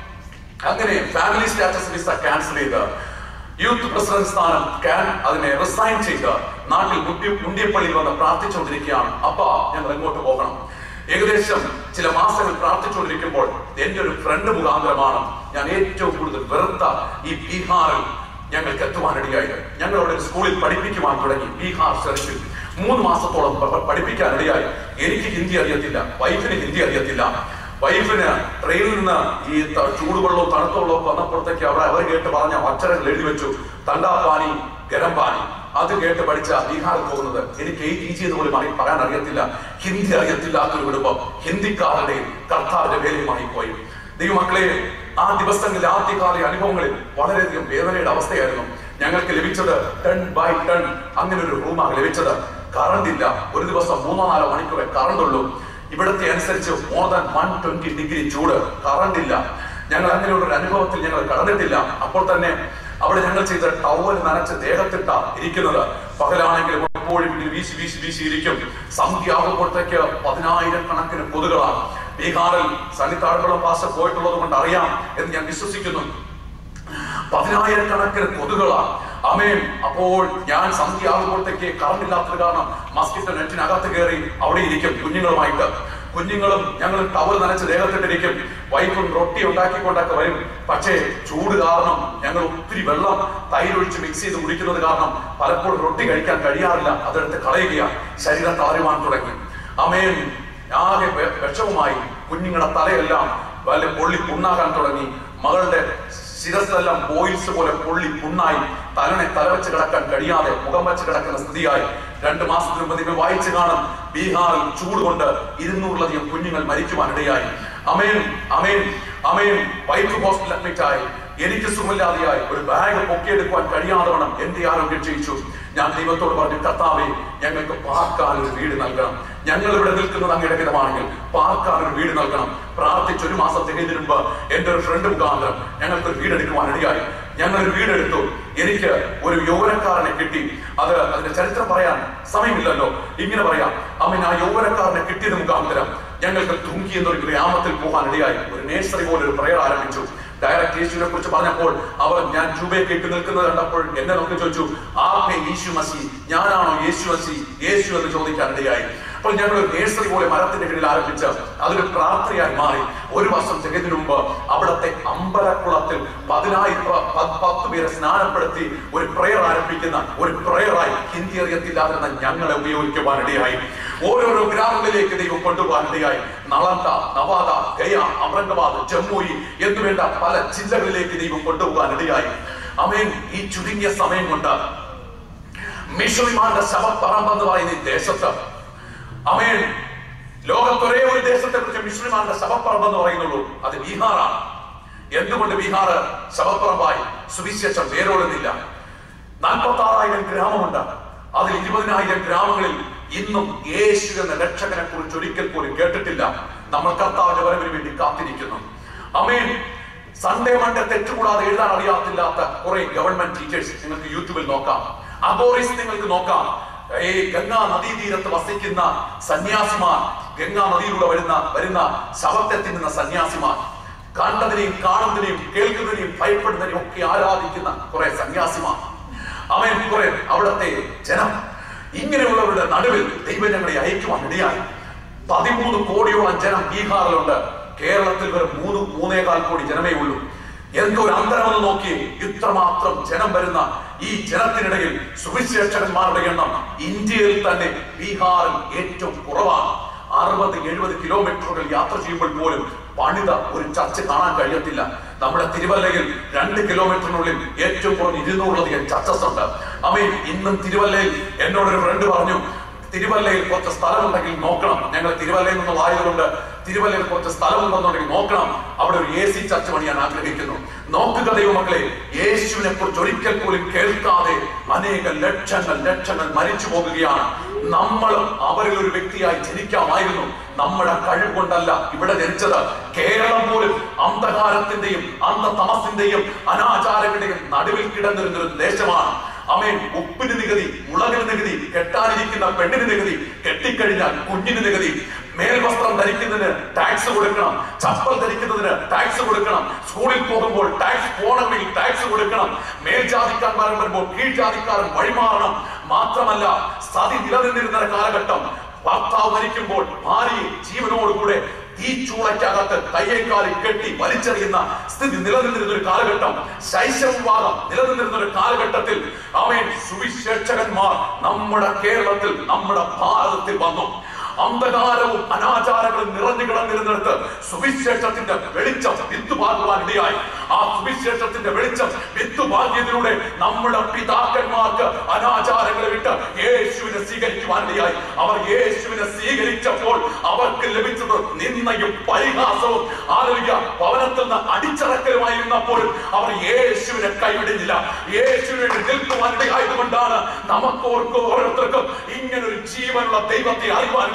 അങ്ങനെ ഫാമിലി സ്റ്റാറ്റസ് വിസ ക്യാൻസൽ ചെയ്ത് യൂത്ത് പ്രസിഡന്റ് സ്ഥാനം ക്യാൻ അതിനെ റിസൈൻ ചെയ്ത് നാട്ടിൽ മുണ്ടി മുണ്ടിയപ്പള്ളിയിൽ വന്ന് പ്രാർത്ഥിച്ചുകൊണ്ടിരിക്കുകയാണ് അപ്പാ ഞങ്ങൾ എങ്ങോട്ട് പോകണം ഏകദേശം ചില മാസങ്ങൾ പ്രാർത്ഥിച്ചുകൊണ്ടിരിക്കുമ്പോൾ എന്റെ ഒരു ഫ്രണ്ട് മുഖാന്തരമാണ് ഞാൻ ഏറ്റവും കൂടുതൽ വെറുത്ത ഈ ബീഹാറിൽ ഞങ്ങൾക്ക് എത്തുവാനിടയായത് ഞങ്ങൾ അവിടെ ഒരു സ്കൂളിൽ പഠിപ്പിക്കുവാൻ തുടങ്ങി ബീഹാർ ചർച്ചിൽ മൂന്ന് മാസത്തോളം പ- പഠിപ്പിക്കാൻ ഇടയായി എനിക്ക് ഹിന്ദി അറിയത്തില്ല വൈഫിന് ഹിന്ദി അറിയത്തില്ല വൈഫിന് ട്രെയിനിൽ നിന്ന് ഈ ത- ചൂടുവെള്ളവും തണുത്ത വെള്ളവും വന്നപ്പോഴത്തേക്ക് അവിടെ അവർ കേട്ട് പറഞ്ഞ അക്ഷരങ്ങൾ എഴുതി വെച്ചു തണ്ടാപ്പാനി ഗരം പാനി അത് കേട്ട് പഠിച്ച ബീഹാറിൽ പോകുന്നത് എനിക്ക് ഈ ടീച്ച് ചെയ്ത് പോലും അറി- പറയാൻ അറിയത്തില്ല ഹിന്ദി അറിയത്തില്ലാത്തൊരു കുടുംബം ഹിന്ദിക്കാരുടെ കർത്താവിന്റെ വേലയുമായി പോയി ദൈവമക്കളെ ആ ദിവസങ്ങളിലെ ആദ്യകാല അനുഭവങ്ങളിൽ വളരെയധികം വേദനയുടെ അവസ്ഥയായിരുന്നു ഞങ്ങൾക്ക് ലഭിച്ചത് ടൺ ബൈ ടൺ അങ്ങനെ ഒരു റൂമാണ് ലഭിച്ചത് കറണ്ട് ഇല്ല ഒരു ദിവസം മൂന്നോ നാലോ മണിക്കൂറേ കറണ്ട് ഉള്ളൂ ഇവിടത്തെ അനുസരിച്ച് more than one twenty degree ചൂട് കറണ്ട് ഇല്ല ഞങ്ങൾ അങ്ങനെയുള്ള ഒരു അനുഭവത്തിൽ ഞങ്ങൾ കടന്നിട്ടില്ല അപ്പോൾ തന്നെ അവിടെ ഞങ്ങൾ ചെയ്ത ടവൽ നനച്ച് ദേഹത്തിട്ട ഇരിക്കുന്നത് പകലാണെങ്കിലും എപ്പോഴും ഇങ്ങനെ വീശി വീശി വീശി ഇരിക്കും സന്ധ്യയാകുമ്പോഴത്തേക്ക് പതിനായിരം കണക്കിന് കൊതുകളാണ് ബീഹാറിൽ സന്നിധാനകുളം പാസ പോയിട്ടുള്ളത് കൊണ്ട് അറിയാം എന്ന് ഞാൻ വിശ്വസിക്കുന്നു പതിനായിരക്കണക്കിന് കൊതുകളാണ് അമേൻ അപ്പോൾ ഞാൻ സന്ധ്യയാകുമ്പോഴത്തേക്ക് കറണ്ട് ഇല്ലാത്തത് കാരണം മസ്കിറ്റോ നെറ്റിനകത്ത് കയറി അവിടെ ഇരിക്കും കുഞ്ഞുങ്ങളുമായിട്ട് കുഞ്ഞുങ്ങളും ഞങ്ങൾ ടവൽ നനച്ച് ദേഹത്തിട്ടിരിക്കും വൈഫും റൊട്ടി ഉണ്ടാക്കിക്കൊണ്ടൊക്കെ വരും പക്ഷേ ചൂട് കാരണം ഞങ്ങൾ ഒത്തിരി വെള്ളം തൈരൊഴിച്ച് മിക്സ് ചെയ്ത് കുടിക്കുന്നത് കാരണം പലപ്പോഴും റൊട്ടി കഴിക്കാൻ കഴിയാറില്ല അതെടുത്ത് കളയുകയാണ് ശരീരം തളരുവാൻ തുടങ്ങി അമേൻ ആകെ വെ- വിഷവുമായി കുഞ്ഞുങ്ങളുടെ തലയെല്ലാം വല്ല പൊള്ളി പുണ്ണാകാൻ തുടങ്ങി മകളുടെ ശിരസ്സെല്ലാം ബോയിൽസ് പോലെ പൊള്ളി പുണ്ണായി തലനെ തലവെച്ച് കിടക്കാൻ കഴിയാതെ മുഖം വെച്ച് കിടക്കുന്ന സ്ഥിതിയായി രണ്ടു മാസത്തിന് മുമ്പ് നിങ്ങൾ വായിച്ചു കാണും ബീഹാറിൽ ചൂട് കൊണ്ട് ഇരുന്നൂറിലധികം കുഞ്ഞുങ്ങൾ മരിക്കുവാനിടയായി amen amen amen white hospital admit ആയി എനിക്ക് സുഖമില്ലാതെയായി ഒരു ബാഗ് പൊക്കിയെടുക്കുവാൻ കഴിയാതെ വണ്ണം എന്റെ ആരോഗ്യം ക്ഷയിച്ചു ഞാൻ ദൈവത്തോട് പറഞ്ഞു കർത്താവേ ഞങ്ങൾക്ക് പാർക്കാൻ ഒരു വീട് നൽകണം ഞങ്ങൾ ഇവിടെ നിൽക്കുന്നത് അങ്ങയുടെ ഹിതമാണെങ്കിൽ പാർക്കാൻ ഒരു വീട് നൽകണം പ്രാർത്ഥിച്ച് ഒരു മാസം തികഞ്ഞതിന് മുമ്പ് എന്റെ ഒരു ഫ്രണ്ട് മുഖാന്തരം ഞങ്ങൾക്ക് ഒരു വീട് എടുക്കുവാൻ ഇടയായി ഞങ്ങൾ ഒരു വീടെടുത്തു എനിക്ക് ഒരു യൗവനക്കാരനെ കിട്ടി അത് അതിന്റെ ചരിത്രം പറയാൻ സമയമില്ലല്ലോ ഇങ്ങനെ പറയാം അമ്മ ആ യൗവനക്കാരനെ കിട്ടിയത് മുഖാന്തരം ഞങ്ങൾക്ക് തുങ്കി എന്നൊരു ഗ്രാമത്തിൽ പോകാൻ ഇടയായി ഒരു നേഴ്സറി പോലെ ഒരു പ്രയർ ആരംഭിച്ചു ഡയറക്ട് യേശുവിനെ കുറിച്ച് പറഞ്ഞപ്പോൾ അവർ ഞാൻ ജൂബയെ കെട്ടി നിൽക്കുന്നത് കണ്ടപ്പോൾ എന്നെ നോക്കി ചോദിച്ചു ആപ്പേ യേശു മസി ഞാനാണോ യേശു മസി യേശു എന്ന് ചോദിക്കാൻ ഇടയായി അപ്പോൾ ഞങ്ങൾ ഒരു നേഴ്സറി പോലെ മരത്തിന്റെ കീഴിൽ ആരംഭിച്ച് അതൊരു പ്രാർത്ഥനയായി മാറി ഒരു വർഷം തികഞ്ഞതിന് മുമ്പ് അവിടത്തെ അമ്പലക്കുളത്തിൽ പതിനായിരം പ- പ- പത്ത് പേരെ സ്നാനപ്പെടുത്തി ഒരു പ്രയർ ആരംഭിക്കുന്ന ഒരു പ്രയറായി ഹിന്ദി അറിയത്തില്ലാതിരുന്ന ഞങ്ങളെ ഉപയോഗിക്കുവാനിടയായി ഓരോരോ ഗ്രാമങ്ങളിലേക്ക് ദൈവം കൊണ്ടുപോകാനിടയായി നളന്ദ നവാദ ഗയ ഔറംഗാബാദ് ജമ്മുയി എന്നുവേണ്ട പല ജില്ലകളിലേക്ക് ദൈവം കൊണ്ടുപോകാനിടയായി അമേൻ ഈ ചുരുങ്ങിയ സമയം കൊണ്ട് മിഷുമാരുടെ ശവപ്പറമ്പ് എന്ന് പറയുന്ന ഈ ദേശത്ത് അമേൻ ലോകത്തൊരേ ഒരു ദേശത്തെ കുറിച്ച് മിശ്രിമാരുടെ ശവപ്പറമ്പ് എന്ന് പറയുന്നുള്ളൂ അത് ബീഹാറാണ് എന്തുകൊണ്ട് ബീഹാർ ശവപ്പറമ്പായി സുവിശേഷം വേരോടുന്നില്ല നാൽപ്പത്തി ആറായിരം ഗ്രാമമുണ്ട് അതിൽ ഇരുപതിനായിരം ഗ്രാമങ്ങളിൽ ഇന്നും യേശു എന്ന രക്ഷകനെ കുറിച്ച് ഒരിക്കൽ പോലും കേട്ടിട്ടില്ല നമ്മൾ കർത്താവിന്റെ വരവിന് വേണ്ടി കാത്തിരിക്കുന്നു അമേൻ സൺഡേ മൺഡേ തെറ്റുകൂടാതെ എഴുതാൻ അറിയാത്തില്ലാത്ത കുറെ ഗവൺമെന്റ് ടീച്ചേഴ്സ് നിങ്ങൾക്ക് യൂട്യൂബിൽ നോക്കാം അബോറിസ് നിങ്ങൾക്ക് നോക്കാം ഈ ഗംഗാ നദീതീരത്ത് വസിക്കുന്ന സന്യാസിമാർ ഗംഗാ നദിയിലൂടെ വരുന്ന വരുന്ന ശവത്തെ തിന്നുന്ന സന്യാസിമാർ കണ്ടതിനെയും കാണുന്നതിനെയും കേൾക്കുന്നതിനെയും ഭയപ്പെടുന്നതിനെയും ഒക്കെ ആരാധിക്കുന്ന കുറെ സന്യാസിമാർ അവൻ കുറെ അവിടത്തെ ജനം ഇങ്ങനെയുള്ളവരുടെ നടുവിൽ ദൈവം ഞങ്ങളെ അയക്കുവാൻ ഇടയായി പതിമൂന്ന് കോടിയോളം ജനം ബീഹാറിലുണ്ട് കേരളത്തിൽ വെറും മൂന്ന് മൂന്നേകാൽ കോടി ജനമേ ഉള്ളൂ എന്തൊരു അന്തരമെന്ന് നോക്കി ഇത്രമാത്രം ജനം വരുന്ന ഈ ജനത്തിനിടയിൽ സുവിശേഷകന്മാരുടെ എണ്ണം ഇന്ത്യയിൽ തന്നെ ബീഹാറിൽ ഏറ്റവും കുറവാണ് അറുപത് എഴുപത് കിലോമീറ്ററുകൾ യാത്ര ചെയ്യുമ്പോൾ പോലും പണിത ഒരു ചർച്ച കാണാൻ കഴിയത്തില്ല നമ്മുടെ തിരുവല്ലയിൽ രണ്ട് കിലോമീറ്ററിനുള്ളിൽ ഏറ്റവും കുറഞ്ഞ ഇരുന്നൂറിലധികം ചർച്ചസ് ഉണ്ട് അമ്മയും ഇന്നും തിരുവല്ലയിൽ എന്നോടൊരു ഫ്രണ്ട് പറഞ്ഞു തിരുവല്ലയിൽ കുറച്ച് സ്ഥലമുണ്ടെങ്കിൽ നോക്കണം ഞങ്ങൾ തിരുവല്ലയിൽ നിന്നുള്ള ആയതുകൊണ്ട് തിരുവല്ലയിൽ കുറച്ച് സ്ഥലമുണ്ടെന്നുണ്ടെങ്കിൽ നോക്കണം അവിടെ ഒരു എ സി ചർച്ച പണിയാൻ ആഗ്രഹിക്കുന്നു നോക്കുക ദൈവമക്കളെ യേശുവിനെ കുറിച്ച് ഒരിക്കൽ പോലും കേൾക്കാതെ അനേക ലക്ഷങ്ങൾ ലക്ഷങ്ങൾ മരിച്ചു പോകുകയാണ് നമ്മളും അവരിൽ ഒരു വ്യക്തിയായി ജനിക്കാമായിരുന്നു നമ്മുടെ കഴിവ് കൊണ്ടല്ല ഇവിടെ ജനിച്ചത് കേരളം പോലും അന്ധകാരത്തിന്റെയും അന്ധതമസിന്റെയും അനാചാരങ്ങളുടെയും നടുവിൽ കിടന്നിരുന്ന ഒരു ദേശമാണ് അമേൻ ഉപ്പിന് നികുതി മുളകിന് നികുതി കെട്ടാനിരിക്കുന്ന പെണ്ണിന് നികുതി കെട്ടിക്കഴിഞ്ഞാൽ കുഞ്ഞിന് നികുതി മേൽവസ്ത്രം ധരിക്കുന്നതിന് ടാക്സ് കൊടുക്കണം ചപ്പൽ ധരിക്കുന്നതിന് ടാക്സ് കൊടുക്കണം സ്കൂളിൽ പോകുമ്പോൾ ടാക്സ് പോകണമെങ്കിൽ ടാക്സ് കൊടുക്കണം മേൽജാതിക്കാരൻ വരുമ്പോൾ കീഴ്ജാതിക്കാരൻ വഴിമാറണം മാത്രമല്ല സതി നിലനിന്നിരുന്ന ഒരു കാലഘട്ടം ഭർത്താവ് മരിക്കുമ്പോൾ ഭാര്യയെ ജീവനോടുകൂടെ തീച്ചൂളയ്ക്കകത്ത് കയ്യേക്കാലിൽ കെട്ടി വലിച്ചെറിയുന്ന സ്ഥിതി നിലനിന്നിരുന്ന ഒരു കാലഘട്ടം ശൈശവ വിവാഹം നിലനിന്നിരുന്ന ഒരു കാലഘട്ടത്തിൽ അവൻ സുവിശേഷകന്മാർ നമ്മുടെ കേരളത്തിൽ നമ്മുടെ ഭാരതത്തിൽ വന്നു അന്ധകാരവും അനാചാരങ്ങളും നിറഞ്ഞു കിടന്നിരുന്നിടത്ത് സുവിശേഷത്തിന്റെ വെളിച്ചം വിത്തുപാകുവാൻ ഇടയായി ആ സുവിശേഷത്തിന്റെ വെളിച്ചം വിത്തുപാകിയതിലൂടെ നമ്മുടെ പിതാക്കന്മാർക്ക് അനാചാരങ്ങളെ വിട്ട് യേശുവിനെ സ്വീകരിക്കുവാൻ ഇടയായി അവർ യേശുവിനെ സ്വീകരിച്ചപ്പോൾ അവർക്ക് ലഭിച്ചത് നിന്നയും പരിഹാസവും ആലോചിക്ക ഭവനത്തിൽ നിന്ന് അടിച്ചിറക്കലുമായിരുന്നപ്പോഴും അവർ യേശുവിനെ കൈവിടുന്നില്ല യേശുവിന് വേണ്ടി നിൽക്കുവാൻ ഇടയായതുകൊണ്ടാണ് നമുക്ക് ഓർക്കും ഓരോരുത്തർക്കും ഇങ്ങനെ ഒരു ജീവനുള്ള ദൈവത്തെ അറിയുവാൻ ഇടയായി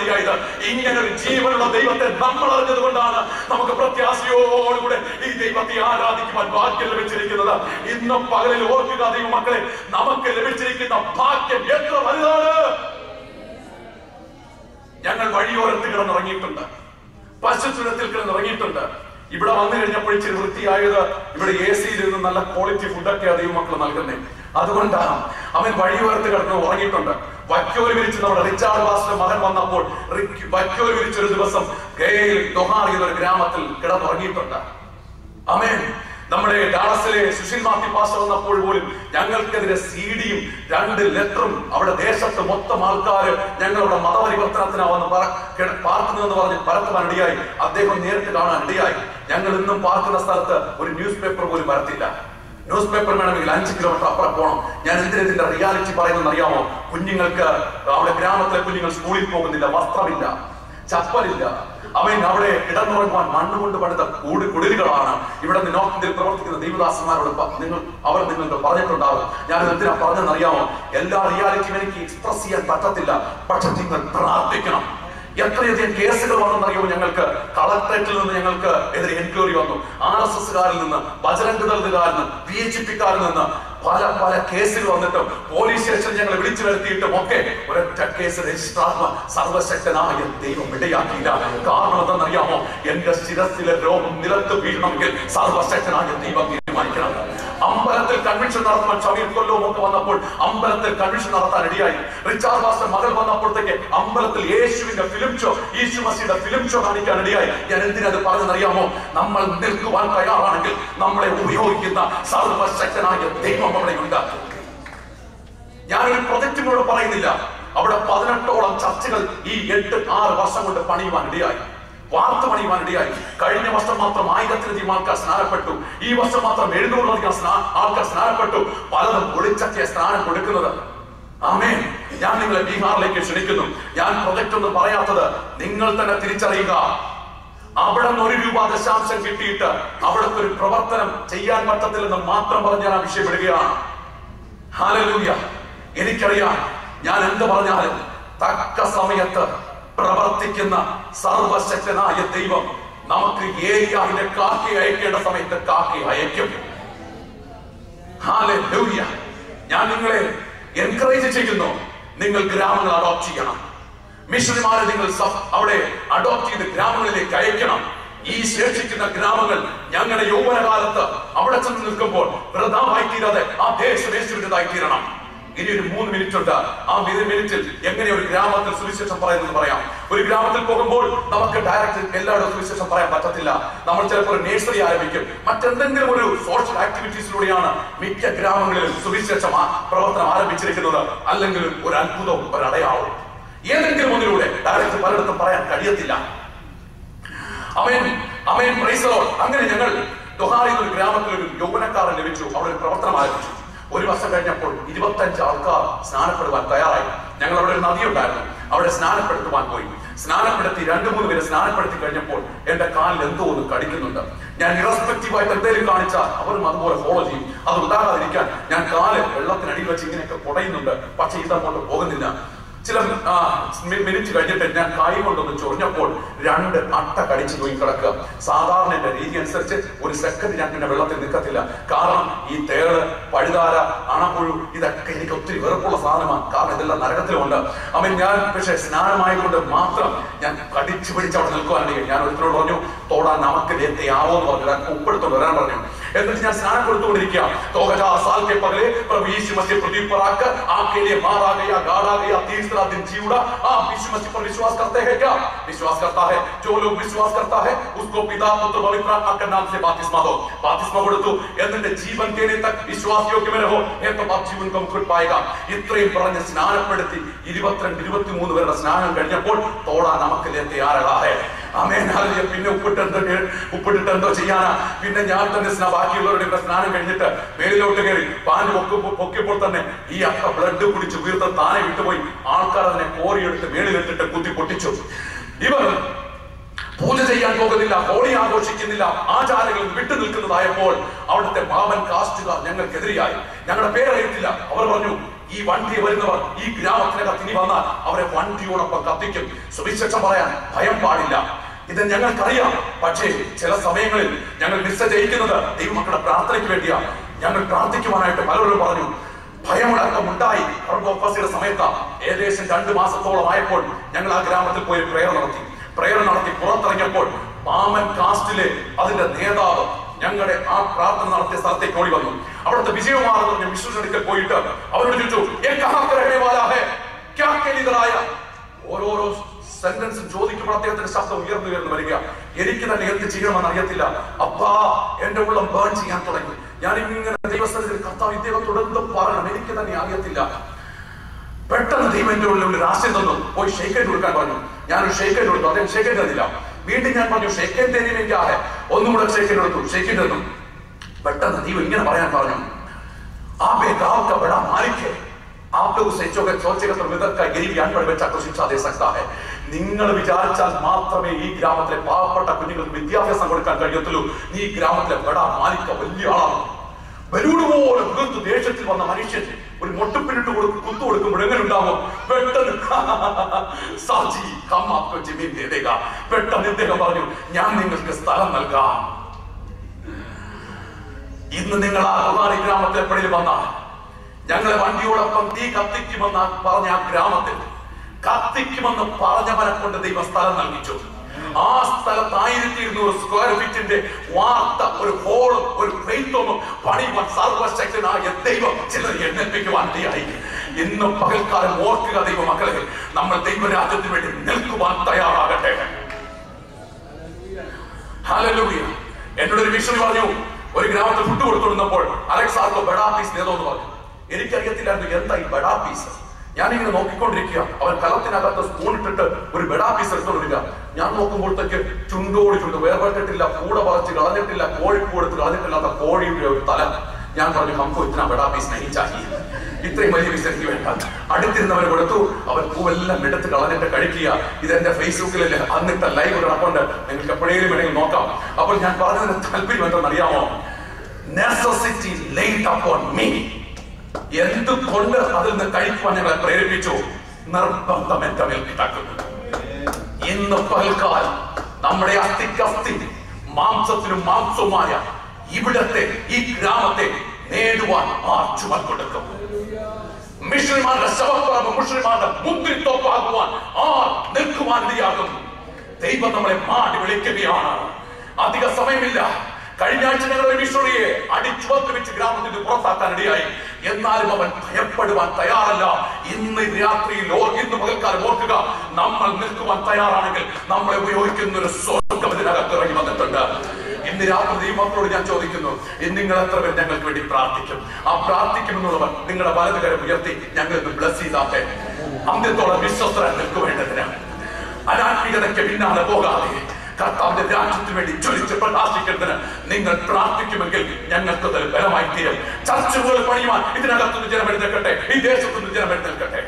ഇടയായത് ഇങ്ങനെ ഒരു ജീവനുള്ള ദൈവത്തെ നമ്മൾ അറിഞ്ഞത് കൊണ്ടാണ് നമുക്ക് പ്രത്യാശയോടുകൂടെ ഈ ദൈവത്തെ ആരാധിക്കുവാൻ ഭാഗ്യം ലഭിച്ചിരിക്കുന്നത് ഇന്ന് പകലിൽ ഓർക്കുക ദൈവമക്കളെ നമുക്ക് ലഭിച്ചിരിക്കുന്ന ഭാഗ്യം എത്ര വലുതാണ് ഞങ്ങൾ വഴിയോരത്ത് കിടന്നിറങ്ങിയിട്ടുണ്ട് പശുചുരത്തിൽ കിടന്നിറങ്ങിയിട്ടുണ്ട് ഇവിടെ വന്നു കഴിഞ്ഞപ്പോൾ ഇച്ചിരി വൃത്തിയായത് ഇവിടെ എ സിയിൽ ഇരുന്ന് നല്ല ക്വാളിറ്റി ഫുഡൊക്കെ ദൈവമക്കൾ നൽകുന്നേ അതുകൊണ്ടാണ് അവൻ വഴിയോരത്ത് കിടന്ന് ഉറങ്ങിയിട്ടുണ്ട് വൈക്കോല് വിരിച്ച് നമ്മുടെ റിച്ചാർഡ് ബാസിന്റെ മകൻ വന്നപ്പോൾ റിക്ക് വൈക്കോല് വിരിച്ചൊരു ദിവസം ഗയയിൽ ദൊഹാർ എന്നൊരു ഗ്രാമത്തിൽ കിടന്നുറങ്ങിയിട്ടുണ്ട് അമേൻ നമ്മുടെ ഡാളസിലെ സുശീൽ മാത്യു പാസ്റ്റർ വന്നപ്പോൾ പോലും ഞങ്ങൾക്കെതിരെ സി ഡിയും രണ്ട് ലെറ്ററും അവിടെ ദേശത്ത് മൊത്തം ആൾക്കാര് ഞങ്ങളുടെ മതപരിവർത്തനത്തിനാവെന്ന് പാർക്കുന്നതെന്ന് പറഞ്ഞ് പരത്തുവാൻ ഇടയായി അദ്ദേഹം നേരിട്ട് കാണാൻ ഇടയായി ഞങ്ങൾ ഇന്നും പാർക്കുന്ന സ്ഥലത്ത് ഒരു ന്യൂസ് പേപ്പർ പോലും വരത്തില്ല ന്യൂസ് പേപ്പർ വേണമെങ്കിൽ അഞ്ച് കിലോമീറ്റർ അപ്പുറം പോകണം ഞാൻ എന്തിനാ ഇതിന്റെ റിയാലിറ്റി പറയുന്നത് അറിയാമോ കുഞ്ഞുങ്ങൾക്ക് അവിടെ ഗ്രാമത്തിലെ കുഞ്ഞുങ്ങൾ സ്കൂളിൽ പോകുന്നില്ല വസ്ത്രമില്ല ചപ്പലില്ല അവൻ അവിടെ കിടന്നുറങ്ങുവാൻ മണ്ണുകൊണ്ട് പണിത കൂടി കുടിലുകളാണ് ഇവിടെ നിന്ന് നോർത്ത് ഇന്ത്യയിൽ പ്രവർത്തിക്കുന്ന ദൈവദാസന്മാരോട് പ- നിങ്ങൾ അവർ നിങ്ങൾക്ക് പറഞ്ഞിട്ടുണ്ടാവും ഞാൻ എന്തിനാ പറഞ്ഞതെന്ന് അറിയാമോ എല്ലാ റിയാലിറ്റിയും എനിക്ക് എക്സ്പ്രസ് ചെയ്യാൻ പറ്റത്തില്ല പക്ഷെ നിങ്ങൾ പ്രാർത്ഥിക്കണം എത്രയധികം കേസുകൾ വന്നെന്നറിയുമോ ഞങ്ങൾക്ക് കളക്ടറേറ്റിൽ നിന്ന് ഞങ്ങൾക്ക് എതിരെ എൻക്വയറി വന്നു ആർ എസ് എസ്കാരിൽ നിന്ന് ബജരംഗ് ദളിതുകാരിൽ നിന്ന് ബി എച്ച് പിക്കാരിൽ നിന്ന് പല പല കേസുകൾ വന്നിട്ടും പോലീസ് സ്റ്റേഷൻ ഞങ്ങളെ വിളിച്ചു വരുത്തിയിട്ടും ഒക്കെ ഒരൊറ്റ കേസ് രജിസ്റ്റർ ആക്കുവാൻ സർവശക്തനായ ദൈവം ഇടയാക്കിയില്ല കാരണം എന്തെന്നറിയാമോ എന്റെ ശിരസിലെ രോഗം നിലത്ത് വീഴണമെങ്കിൽ സർവശക്തനായ ദൈവം തീരുമാനിക്കണം അമ്പലത്തിൽ കൺവെൻഷൻ നടത്തുവാൻ ഷമീർ കൊല്ലവും ഒക്കെ വന്നപ്പോൾ അമ്പലത്തിൽ കൺവെൻഷൻ നടത്താൻ ഇടയായി റിച്ചാർഡ് മാസ്റ്റർ മകൾ വന്നപ്പോഴത്തേക്ക് അമ്പലത്തിൽ യേശുവിന്റെ ഫിലിം ഷോ യേശു മസിയുടെ ഫിലിം ഷോ കാണിക്കാൻ ഇടയായി ഞാൻ എന്തിനത് പറഞ്ഞറിയാമോ നമ്മൾ നിൽക്കുവാൻ തയ്യാറാണെങ്കിൽ നമ്മളെ ഉപയോഗിക്കുന്ന സർവശക്തനായ ദൈവം അവിടെ ഉണ്ട് ഞാനൊരു പ്രൊജക്റ്റിനോട് പറയുന്നില്ല അവിടെ പതിനെട്ടോളം ചർച്ചകൾ ഈ എട്ട് ആറ് വർഷം കൊണ്ട് പണിയുവാൻ ഇടയായി വാർത്ത പണിയുവാൻ ഇടയായി കഴിഞ്ഞ വർഷം മാത്രം ആയിരത്തിലധികം ആൾക്കാർ സ്നാനപ്പെട്ടു ഈ വർഷം മാത്രം എഴുന്നൂറിലധികം സ്നാ- ആൾക്കാർ സ്നാനപ്പെട്ടു പലതും ഒളിച്ചക്കിയ സ്നാനം കൊടുക്കുന്നത് ആമേൻ ഞാൻ നിങ്ങളെ ബീഹാറിലേക്ക് ക്ഷണിക്കുന്നു ഞാൻ പ്രൊജക്റ്റ് ഒന്നും പറയാത്തത് നിങ്ങൾ തന്നെ തിരിച്ചറിയുക അവിടെ നിന്ന് ഒരു രൂപ ദശാംശം കിട്ടിയിട്ട് അവിടുത്തെ ഒരു പ്രവർത്തനം ചെയ്യാൻ പറ്റത്തില്ലെന്ന് മാത്രം പറഞ്ഞ് ഞാൻ ആവശ്യപ്പെടുകയാണ് ഹാലലൂയ എനിക്കറിയാം ഞാൻ എന്ത് പറഞ്ഞാലും തക്ക സമയത്ത് പ്രവർത്തിക്കുന്ന സർവശക്തനായ ദൈവം നമുക്ക് ഏരിയാവിനെ കാക്കി അയക്കേണ്ട സമയത്ത് കാക്കി അയക്കും ഹാലലൂയ ഞാൻ നിങ്ങളെ എൻകറേജ് ചെയ്യുന്നു നിങ്ങൾ ഗ്രാമങ്ങൾ അഡോപ്റ്റ് ചെയ്യണം മിഷണറിമാരെ നിങ്ങൾ സബ് അവിടെ അഡോപ്റ്റ് ചെയ്ത് ഗ്രാമങ്ങളിലേക്ക് അയക്കണം ഈ ശേഷിക്കുന്ന ഗ്രാമങ്ങൾ ഞങ്ങളുടെ യൗവനകാലത്ത് അവിടെ ചെന്ന് നിൽക്കുമ്പോൾ വ്രതാവായി തീരാതെ ആ ദേശം യേശുവിൻ്റെതായി തീരണം ഇനി ഒരു മൂന്ന് മിനിറ്റ് ഉണ്ട് ആ മൂന്ന് മിനിറ്റിൽ എങ്ങനെ ഒരു ഗ്രാമത്തിൽ സുവിശേഷം പറയുന്നത് പറയാം ഒരു ഗ്രാമത്തിൽ പോകുമ്പോൾ നമുക്ക് ഡയറക്റ്റ് എല്ലായിടവും സുവിശേഷം പറയാൻ പറ്റത്തില്ല നമ്മൾ ചിലപ്പോൾ ഒരു നേഴ്സറി ആരംഭിക്കും മറ്റെന്തെങ്കിലും ഒരു സോഷ്യൽ ആക്ടിവിറ്റീസിലൂടെയാണ് മിക്ക ഗ്രാമങ്ങളിലും സുവിശേഷം ആ പ്രവർത്തനം ആരംഭിച്ചിരിക്കുന്നത് അല്ലെങ്കിൽ ഒരു അത്ഭുതവും ഒരു അടയാളവും ഏതെങ്കിലും ഒന്നിലൂടെ ഡയറക്റ്റ് പലയിടത്തും പറയാൻ കഴിയത്തില്ല amen amen praise the Lord. അങ്ങനെ ഞങ്ങൾ ദൊഹാറിൽ ഒരു ഗ്രാമത്തിൽ ഒരു യൗവനക്കാരൻ ലഭിച്ചു അവിടെ ഒരു പ്രവർത്തനം ആരംഭിച്ചു ഒരു വർഷം കഴിഞ്ഞപ്പോൾ ഇരുപത്തഞ്ച് ആൾക്കാർ സ്നാനപ്പെടുവാൻ തയ്യാറായി ഞങ്ങൾ അവിടെ ഒരു നദി ഉണ്ടായിരുന്നു അവിടെ സ്നാനപ്പെടുത്തുവാൻ പോയി സ്നാനപ്പെടുത്തി രണ്ടു മൂന്ന് പേര് സ്നാനപ്പെടുത്തി കഴിഞ്ഞപ്പോൾ എന്റെ കാലിൽ എന്തോ ഒന്ന് കടിക്കുന്നുണ്ട് ഞാൻ ഇറസ്പെക്റ്റീവ് ആയിട്ട് എന്തെങ്കിലും കാണിച്ചാൽ അവരും അതുപോലെ ഫോളോ ചെയ്യും അത് ഉണ്ടാകാതിരിക്കാൻ ഞാൻ കാല് വെള്ളത്തിനടിയിൽ വെച്ച് ഇങ്ങനെയൊക്കെ കുടയുന്നുണ്ട് പക്ഷെ ഇതങ്ങോട്ട് പോകുന്നില്ല ചില ആ, മി- മിനിറ്റ് കഴിഞ്ഞിട്ട് ഞാൻ കൈ കൊണ്ടൊന്ന് ചൊറിഞ്ഞപ്പോൾ രണ്ട് അട്ട കടിച്ചു പോയി കിടക്കുക സാധാരണ എന്റെ രീതി അനുസരിച്ച് ഒരു സെക്കൻഡ് ഞാൻ പിന്നെ വെള്ളത്തിൽ നിൽക്കത്തില്ല കാരണം ഈ തേള് പഴുതാര അണപ്പുഴു ഇതൊക്കെ എനിക്ക് ഒത്തിരി വെറുപ്പുള്ള സാധനമാണ് കാരണം ഇതെല്ലാം നരകത്തിലുണ്ട് അവൻ ഞാൻ പക്ഷെ സ്നാനമായതുകൊണ്ട് മാത്രം ഞാൻ കടിച്ചു പിടിച്ച് അവിടെ നിൽക്കുവാണെങ്കിൽ ഞാൻ ഒരുത്തരോട് പറഞ്ഞു തോടാൻ നമുക്ക് ലേത്തയാവോ എന്ന് പറഞ്ഞു ഞാൻ ഉപ്പെടുത്തോണ്ട് വരാൻ പറഞ്ഞു എന്നിട്ട് ഞാൻ സ്നാനം കൊടുത്തുകൊണ്ടിരിക്കുക तो हजार साल के पहले प्रभु यीशु मसीह पृथ्वी पर आकर आपके लिए मारा गया गाड़ा गया तीसरा दिन जी उड़ा आप यीशु मसीह पर विश्वास करते हैं क्या विश्वास करता है जो लोग विश्वास करता है उसको पिता पुत्र पवित्र आत्मा के नाम से बातिस्मा दो बातिस्मा കൊടുത്തു എന്നിട്ട് ജീവൻ തേനെ തക് വിശ്വാസ യോഗ്യമേ രഹോ ഏതോ ബാപ് ജീവൻ കം ഫുഡ് പായക ഇത്രയും പറഞ്ഞ് സ്നാനപ്പെടുത്തി ഇരുപത്തിരണ്ട് ഇരുപത്തിമൂന്ന് പേരുടെ സ്നാനം കഴിഞ്ഞപ്പോൾ തോടാ നമുക്ക് തയ്യാറാകെ അമേൻ ഹല്ലേലൂയ. പിന്നെ ഉപ്പിട്ട് എന്തോ കേ- ഉപ്പിട്ടിട്ട് എന്തോ ചെയ്യാനാ പിന്നെ ഞാൻ തന്നെ സ്നാ- ബാക്കിയുള്ളവരുടെ ഒക്കെ സ്നാനം കഴിഞ്ഞിട്ട് മേലിലോട്ട് കയറി പാല് പൊക്കി പൊക്കിയപ്പോൾ തന്നെ ഈ അക്ക ബ്ലഡ് കുടിച്ച് വീർത്ത താനെ വിട്ടുപോയി ആൾക്കാർ അതിനെ കോരിയെടുത്ത് മേളിലിട്ടിട്ട് കുത്തി പൊട്ടിച്ചു ഇവർ പൂജ ചെയ്യാൻ പോകുന്നില്ല ഹോളി ആഘോഷിക്കുന്നില്ല ആചാരങ്ങളിൽ വിട്ടു നിൽക്കുന്നതായപ്പോൾ അവിടുത്തെ മാമൻ കാസ്റ്റുകാർ ഞങ്ങൾക്കെതിരെയായി ഞങ്ങളുടെ പേരറിയത്തില്ല അവർ പറഞ്ഞു ഈ വണ്ടി വരുന്നവർ ഈ ഗ്രാമത്തിനകത്ത് ഇനി വന്നാൽ അവരെ വണ്ടിയോടൊപ്പം കത്തിക്കും സുവിശേഷം പറയാൻ ഭയം പാടില്ല ഇത് ഞങ്ങൾക്കറിയാം പക്ഷേ ചില സമയങ്ങളിൽ ഞങ്ങൾ നിശ്ചയിക്കുന്നത് ദൈവമക്കളുടെ പ്രാർത്ഥനയ്ക്ക് വേണ്ടിയാണ് ഞങ്ങൾ പ്രാർത്ഥിക്കുവാനായിട്ട് പലരോടും പറഞ്ഞു ഭയമടക്കം ഉണ്ടായി കർമ്മോപ്പസിയുടെ സമയത്ത് ഏകദേശം രണ്ടു മാസത്തോളം ആയപ്പോൾ ഞങ്ങൾ ആ ഗ്രാമത്തിൽ പോയി പ്രേയർ നടത്തി പ്രേയർ നടത്തി പുറത്തിറങ്ങിയപ്പോൾ മാമൻ കാസ്റ്റിലെ അതിന്റെ നേതാവ് ഞങ്ങളുടെ ആ പ്രാർത്ഥന നടത്തിയ സ്ഥലത്തേക്ക് ഓടി വന്നു അവിടുത്തെ വിജയകുമാർ എന്ന് പറഞ്ഞ വിഷ്ണുവിനടുക്കൽ പോയിട്ട് അവരോട് ചോദിച്ചു "ഏ കഹാ കെ രഹനെ വാലാ ഹൈ? ക്യാ കെ ലിയേ ആയ?" ഓരോരോ സെന്റൻസും ചോദിക്കുമ്പോൾ അദ്ദേഹത്തിന്റെ ശബ്ദം ഉയർന്നു ഉയർന്നു വരിക എനിക്ക് തന്നെ എന്ത് ചെയ്യണമെന്ന് അറിയത്തില്ല അപ്പാ എന്റെ ഉള്ളം ബേൺ ചെയ്യാൻ തുടങ്ങി ഞാൻ ഇങ്ങനെ ദൈവസ്ഥലത്തിൽ കർത്താവ് ഇദ്ദേഹത്തോട് എന്ത് പറയണം എനിക്ക് തന്നെ അറിയത്തില്ല പെട്ടെന്ന് ദൈവം എന്റെ ഉള്ളിൽ ഒരു ആശയം തന്നു പോയി ഷെയ്ക്കൻ കൊടുക്കാൻ പറഞ്ഞു ഞാൻ ഒരു ഷെയ്ക്കൻ കൊടുത്തു അദ്ദേഹം ഷെയ്ക്കൻ തന്നില്ല വീണ്ടും ഞാൻ പറഞ്ഞു ഷെയ്ക്കൻ തരുമെങ്കിൽ ആഹെ ഒന്നും കൂടെ ഷെയ്ക്കൻ കൊടുത്തു ഷെയ്ക്കൻ തന്നു പെട്ടെന്ന് ദൈവം ഇങ്ങനെ പറയാൻ പറഞ്ഞു आप एक गांव का बड़ा मालिक है आप लोग उसे चौके सोचे का मृदक का गरीब अनपढ़ बच्चा को शिक्षा दे सकता है നിങ്ങൾ വിചാരിച്ചാൽ മാത്രമേ ഈ ഗ്രാമത്തിലെ പാവപ്പെട്ട കുഞ്ഞുങ്ങൾക്ക് വിദ്യാഭ്യാസം കൊടുക്കാൻ കഴിയത്തുള്ളൂ നീ ഈ ഗ്രാമത്തിലെ ബടാ മാലിക്ക വലിയ ആളാണ് ബലൂണ് പോലെ മുഖത്ത് ദേഷ്യത്തിൽ വന്ന മനുഷ്യൻ ഒരു മൊട്ടുപ്പിന്നിട്ട് കൊടുക്കും കുത്തു കൊടുക്കുമ്പോൾ എങ്ങനെ ഉണ്ടാവും പെട്ടെന്ന് സാജി കം ആപ്കോ ജമീൻ ദേ ദേഗാ പെട്ടെന്ന് ഇദ്ദേഹം പറഞ്ഞു ഞാൻ നിങ്ങൾക്ക് സ്ഥലം നൽകാം ഇന്ന് നിങ്ങൾ ആ കുമാരി ഗ്രാമത്തിൽ എപ്പോഴും വന്നാൽ ഞങ്ങളെ വണ്ടിയോടൊപ്പം തീ കത്തിക്കുമെന്ന് പറഞ്ഞ ആ ഗ്രാമത്തിൽ കത്തിക്കുമെന്ന് പറഞ്ഞവനെ കൊണ്ട് ദൈവം സ്ഥലം നൽകിച്ചു ആ സ്ഥലത്ത് ആയിരത്തി ഇരുന്നൂറ് സ്ക്വയർ ഫീറ്റിന്റെ വാർത്ത ഒരു ഹോളും ഒരു പ്ലേറ്റോമും പണിയുവാൻ സർവശക്തനായ ദൈവം ചിലർ എണ്ണൽപ്പിക്കുവാൻ ഇടയായി ഇന്ന് പകൽക്കാലം ഓർക്കുക ദൈവ മക്കളെ നമ്മൾ ദൈവരാജ്യത്തിന് വേണ്ടി നിൽക്കുവാൻ തയ്യാറാകട്ടെ ഹല്ലേലൂയ എന്നോട് ഒരു മിഷൻ പറഞ്ഞു ഒരു ഗ്രാമത്തിൽ ഫുഡ് കൊടുത്തുകൊണ്ടിരുന്നപ്പോൾ അലക്സ് ആർക്കോ ബെഡാ പീസ് നേതോന്ന് പറഞ്ഞു എനിക്കറിയത്തില്ലായിരുന്നു എന്താ ഈ ബെഡാ പീസ് ഞാനിങ്ങനെ നോക്കിക്കൊണ്ടിരിക്കുക അവൻ കലത്തിനകത്ത് സ്പൂൺ ഇട്ടിട്ട് ഒരു ബെഡാ പീസ് എടുത്തോണ്ടിരിക്കുക ഞാൻ നോക്കുമ്പോഴത്തേക്ക് ചുണ്ടോട് ചുണ്ട് വേർപെട്ടിട്ടില്ല കൂടെ പറിച്ച് കളഞ്ഞിട്ടില്ല കോഴിപ്പൂ എടുത്ത് കളഞ്ഞിട്ടില്ലാത്ത കോഴിയുടെ ഒരു തല ഞാൻ പറഞ്ഞു ഹംകോ ഇത്ര ബെഡാ പീസ് നഹീ ചാഹിയെ ഇത്രയും വലിയ പീസ് എനിക്ക് വേണ്ട അടുത്തിരുന്നവന് കൊടുത്തു അവൻ പൂവെല്ലാം എടുത്ത് കളഞ്ഞിട്ട് കഴിക്കുക ഇതെന്റെ ഫേസ്ബുക്കിൽ അന്നിട്ട ലൈവ് കിടപ്പുണ്ട് നിങ്ങൾക്ക് എപ്പോഴേലും വേണമെങ്കിൽ നോക്കാം അപ്പോൾ ഞാൻ പറഞ്ഞതിന് താല്പര്യം എന്തെന്ന് അറിയാമോ നെസസിറ്റി ലെയ്ഡ് അപ്പോൺ മീ എന്തുകൊണ്ട് അതിൽ നിന്ന് കഴിക്കുവാൻ ഞങ്ങളെ പ്രേരിപ്പിച്ചു നിർബന്ധം എന്റെ മേൽ കിടക്കുന്നു ഇന്ന് പകൽക്കാലം നമ്മുടെ അസ്ഥിക്കസ്ഥി മാംസത്തിനും മാംസവുമായ ഇവിടത്തെ ഈ ഗ്രാമത്തെ നേടുവാൻ ആർ ചുമൽ കൊടുക്കും മിഷന്മാരുടെ ശവപ്പറമ്പ് മുസ്ലിമാരുടെ മുന്തിരിത്തോപ്പാകുവാൻ ആർ നിൽക്കുവാൻ ഇടയാകും ദൈവം നമ്മളെ മാടി വിളിക്കുകയാണ് അധിക സമയമില്ല കഴിഞ്ഞ ആഴ്ച ഞങ്ങളുടെ മിഷണറിയെ അടിച്ചുവത്ത് വെച്ച് ഗ്രാമത്തിൽ നിന്ന് പുറത്താക്കാൻ ഇടയായി എന്നാലും അവൻ ഭയപ്പെടുവാൻ തയ്യാറല്ല ഇന്ന് രാത്രിയിൽ ഓർ ഇന്ന് പകൽക്കാലം ഓർക്കുക നമ്മൾ നിൽക്കുവാൻ തയ്യാറാണെങ്കിൽ നമ്മളെ ഉപയോഗിക്കുന്ന ഒരു സ്വർഗം ഇതിനകത്ത് ഇറങ്ങി വന്നിട്ടുണ്ട് ഇന്ന് രാത്രി ദൈവത്തോട് ഞാൻ ചോദിക്കുന്നു ഇന്ന് നിങ്ങൾ എത്ര പേർ ഞങ്ങൾക്ക് വേണ്ടി പ്രാർത്ഥിക്കും ആ പ്രാർത്ഥിക്കുമെന്നുള്ളവർ നിങ്ങളുടെ വലത് കരം ഉയർത്തി ഞങ്ങൾ ഇന്ന് ബ്ലസ് ചെയ്താട്ടെ അന്ത്യത്തോളം വിശ്വസ്തരാൻ നിൽക്കുവേണ്ടതിന് അനാത്മികതയ്ക്ക് പിന്നാലെ പോകാതെ കർത്താവിന്റെ രാജ്യത്തിന് വേണ്ടി ജ്വലിച്ച് പ്രകാശിക്കുന്നതിന് നിങ്ങൾ പ്രാർത്ഥിക്കുമെങ്കിൽ ഞങ്ങൾക്ക് അത് ബലമായി തീരും ചർച്ചുകൾ പണിയുവാൻ ഇതിനകത്തുനിന്ന് ജനം എഴുന്നേൽക്കട്ടെ ഈ ദേശത്തുനിന്ന് ജനം എഴുന്നേൽക്കട്ടെ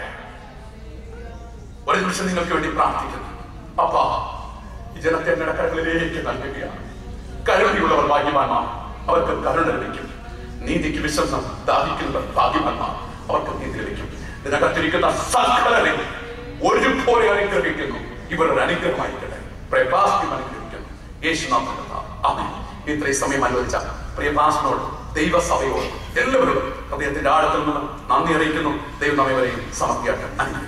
ഒരു നിമിഷം നിങ്ങൾക്ക് വേണ്ടി പ്രാർത്ഥിക്കുന്നു അപ്പാ ഈ ജനത്തെ ഞങ്ങളുടെ കരങ്ങളിലേക്ക് നൽകുകയാണ് കരുണയുള്ളവർ ഭാഗ്യവാന്മാർ അവർക്ക് കരുണ ലഭിക്കും നീതിക്ക് വിശ്വസം ദാഹിക്കുന്നവർ ഭാഗ്യവാന്മാർ അവർക്ക് നീതി ലഭിക്കും ഇതിനകത്തിരിക്കുന്ന സകലരെ ഒരുപോലെ അനുഗ്രഹിക്കുന്നു ഇവർ ഒരു അനുഗ്രഹമായിരിക്കട്ടെ പ്രഭാസ്യം അനുഗ്രഹിക്കുന്നു യേശുനാഥ അമേ ഇത്രയും സമയം അനുവദിച്ച പ്രിയഭാഷനോട് ദൈവസഭയോട് എല്ലാവരോടും ഹൃദയത്തിന്റെ ആഴത്തിൽ നിന്ന് നന്ദി അറിയിക്കുന്നു ദൈവം നമ്മെ വരെയും സമർപ്പിയാട്ടെ അനുഗ്രഹിക്കട്ടെ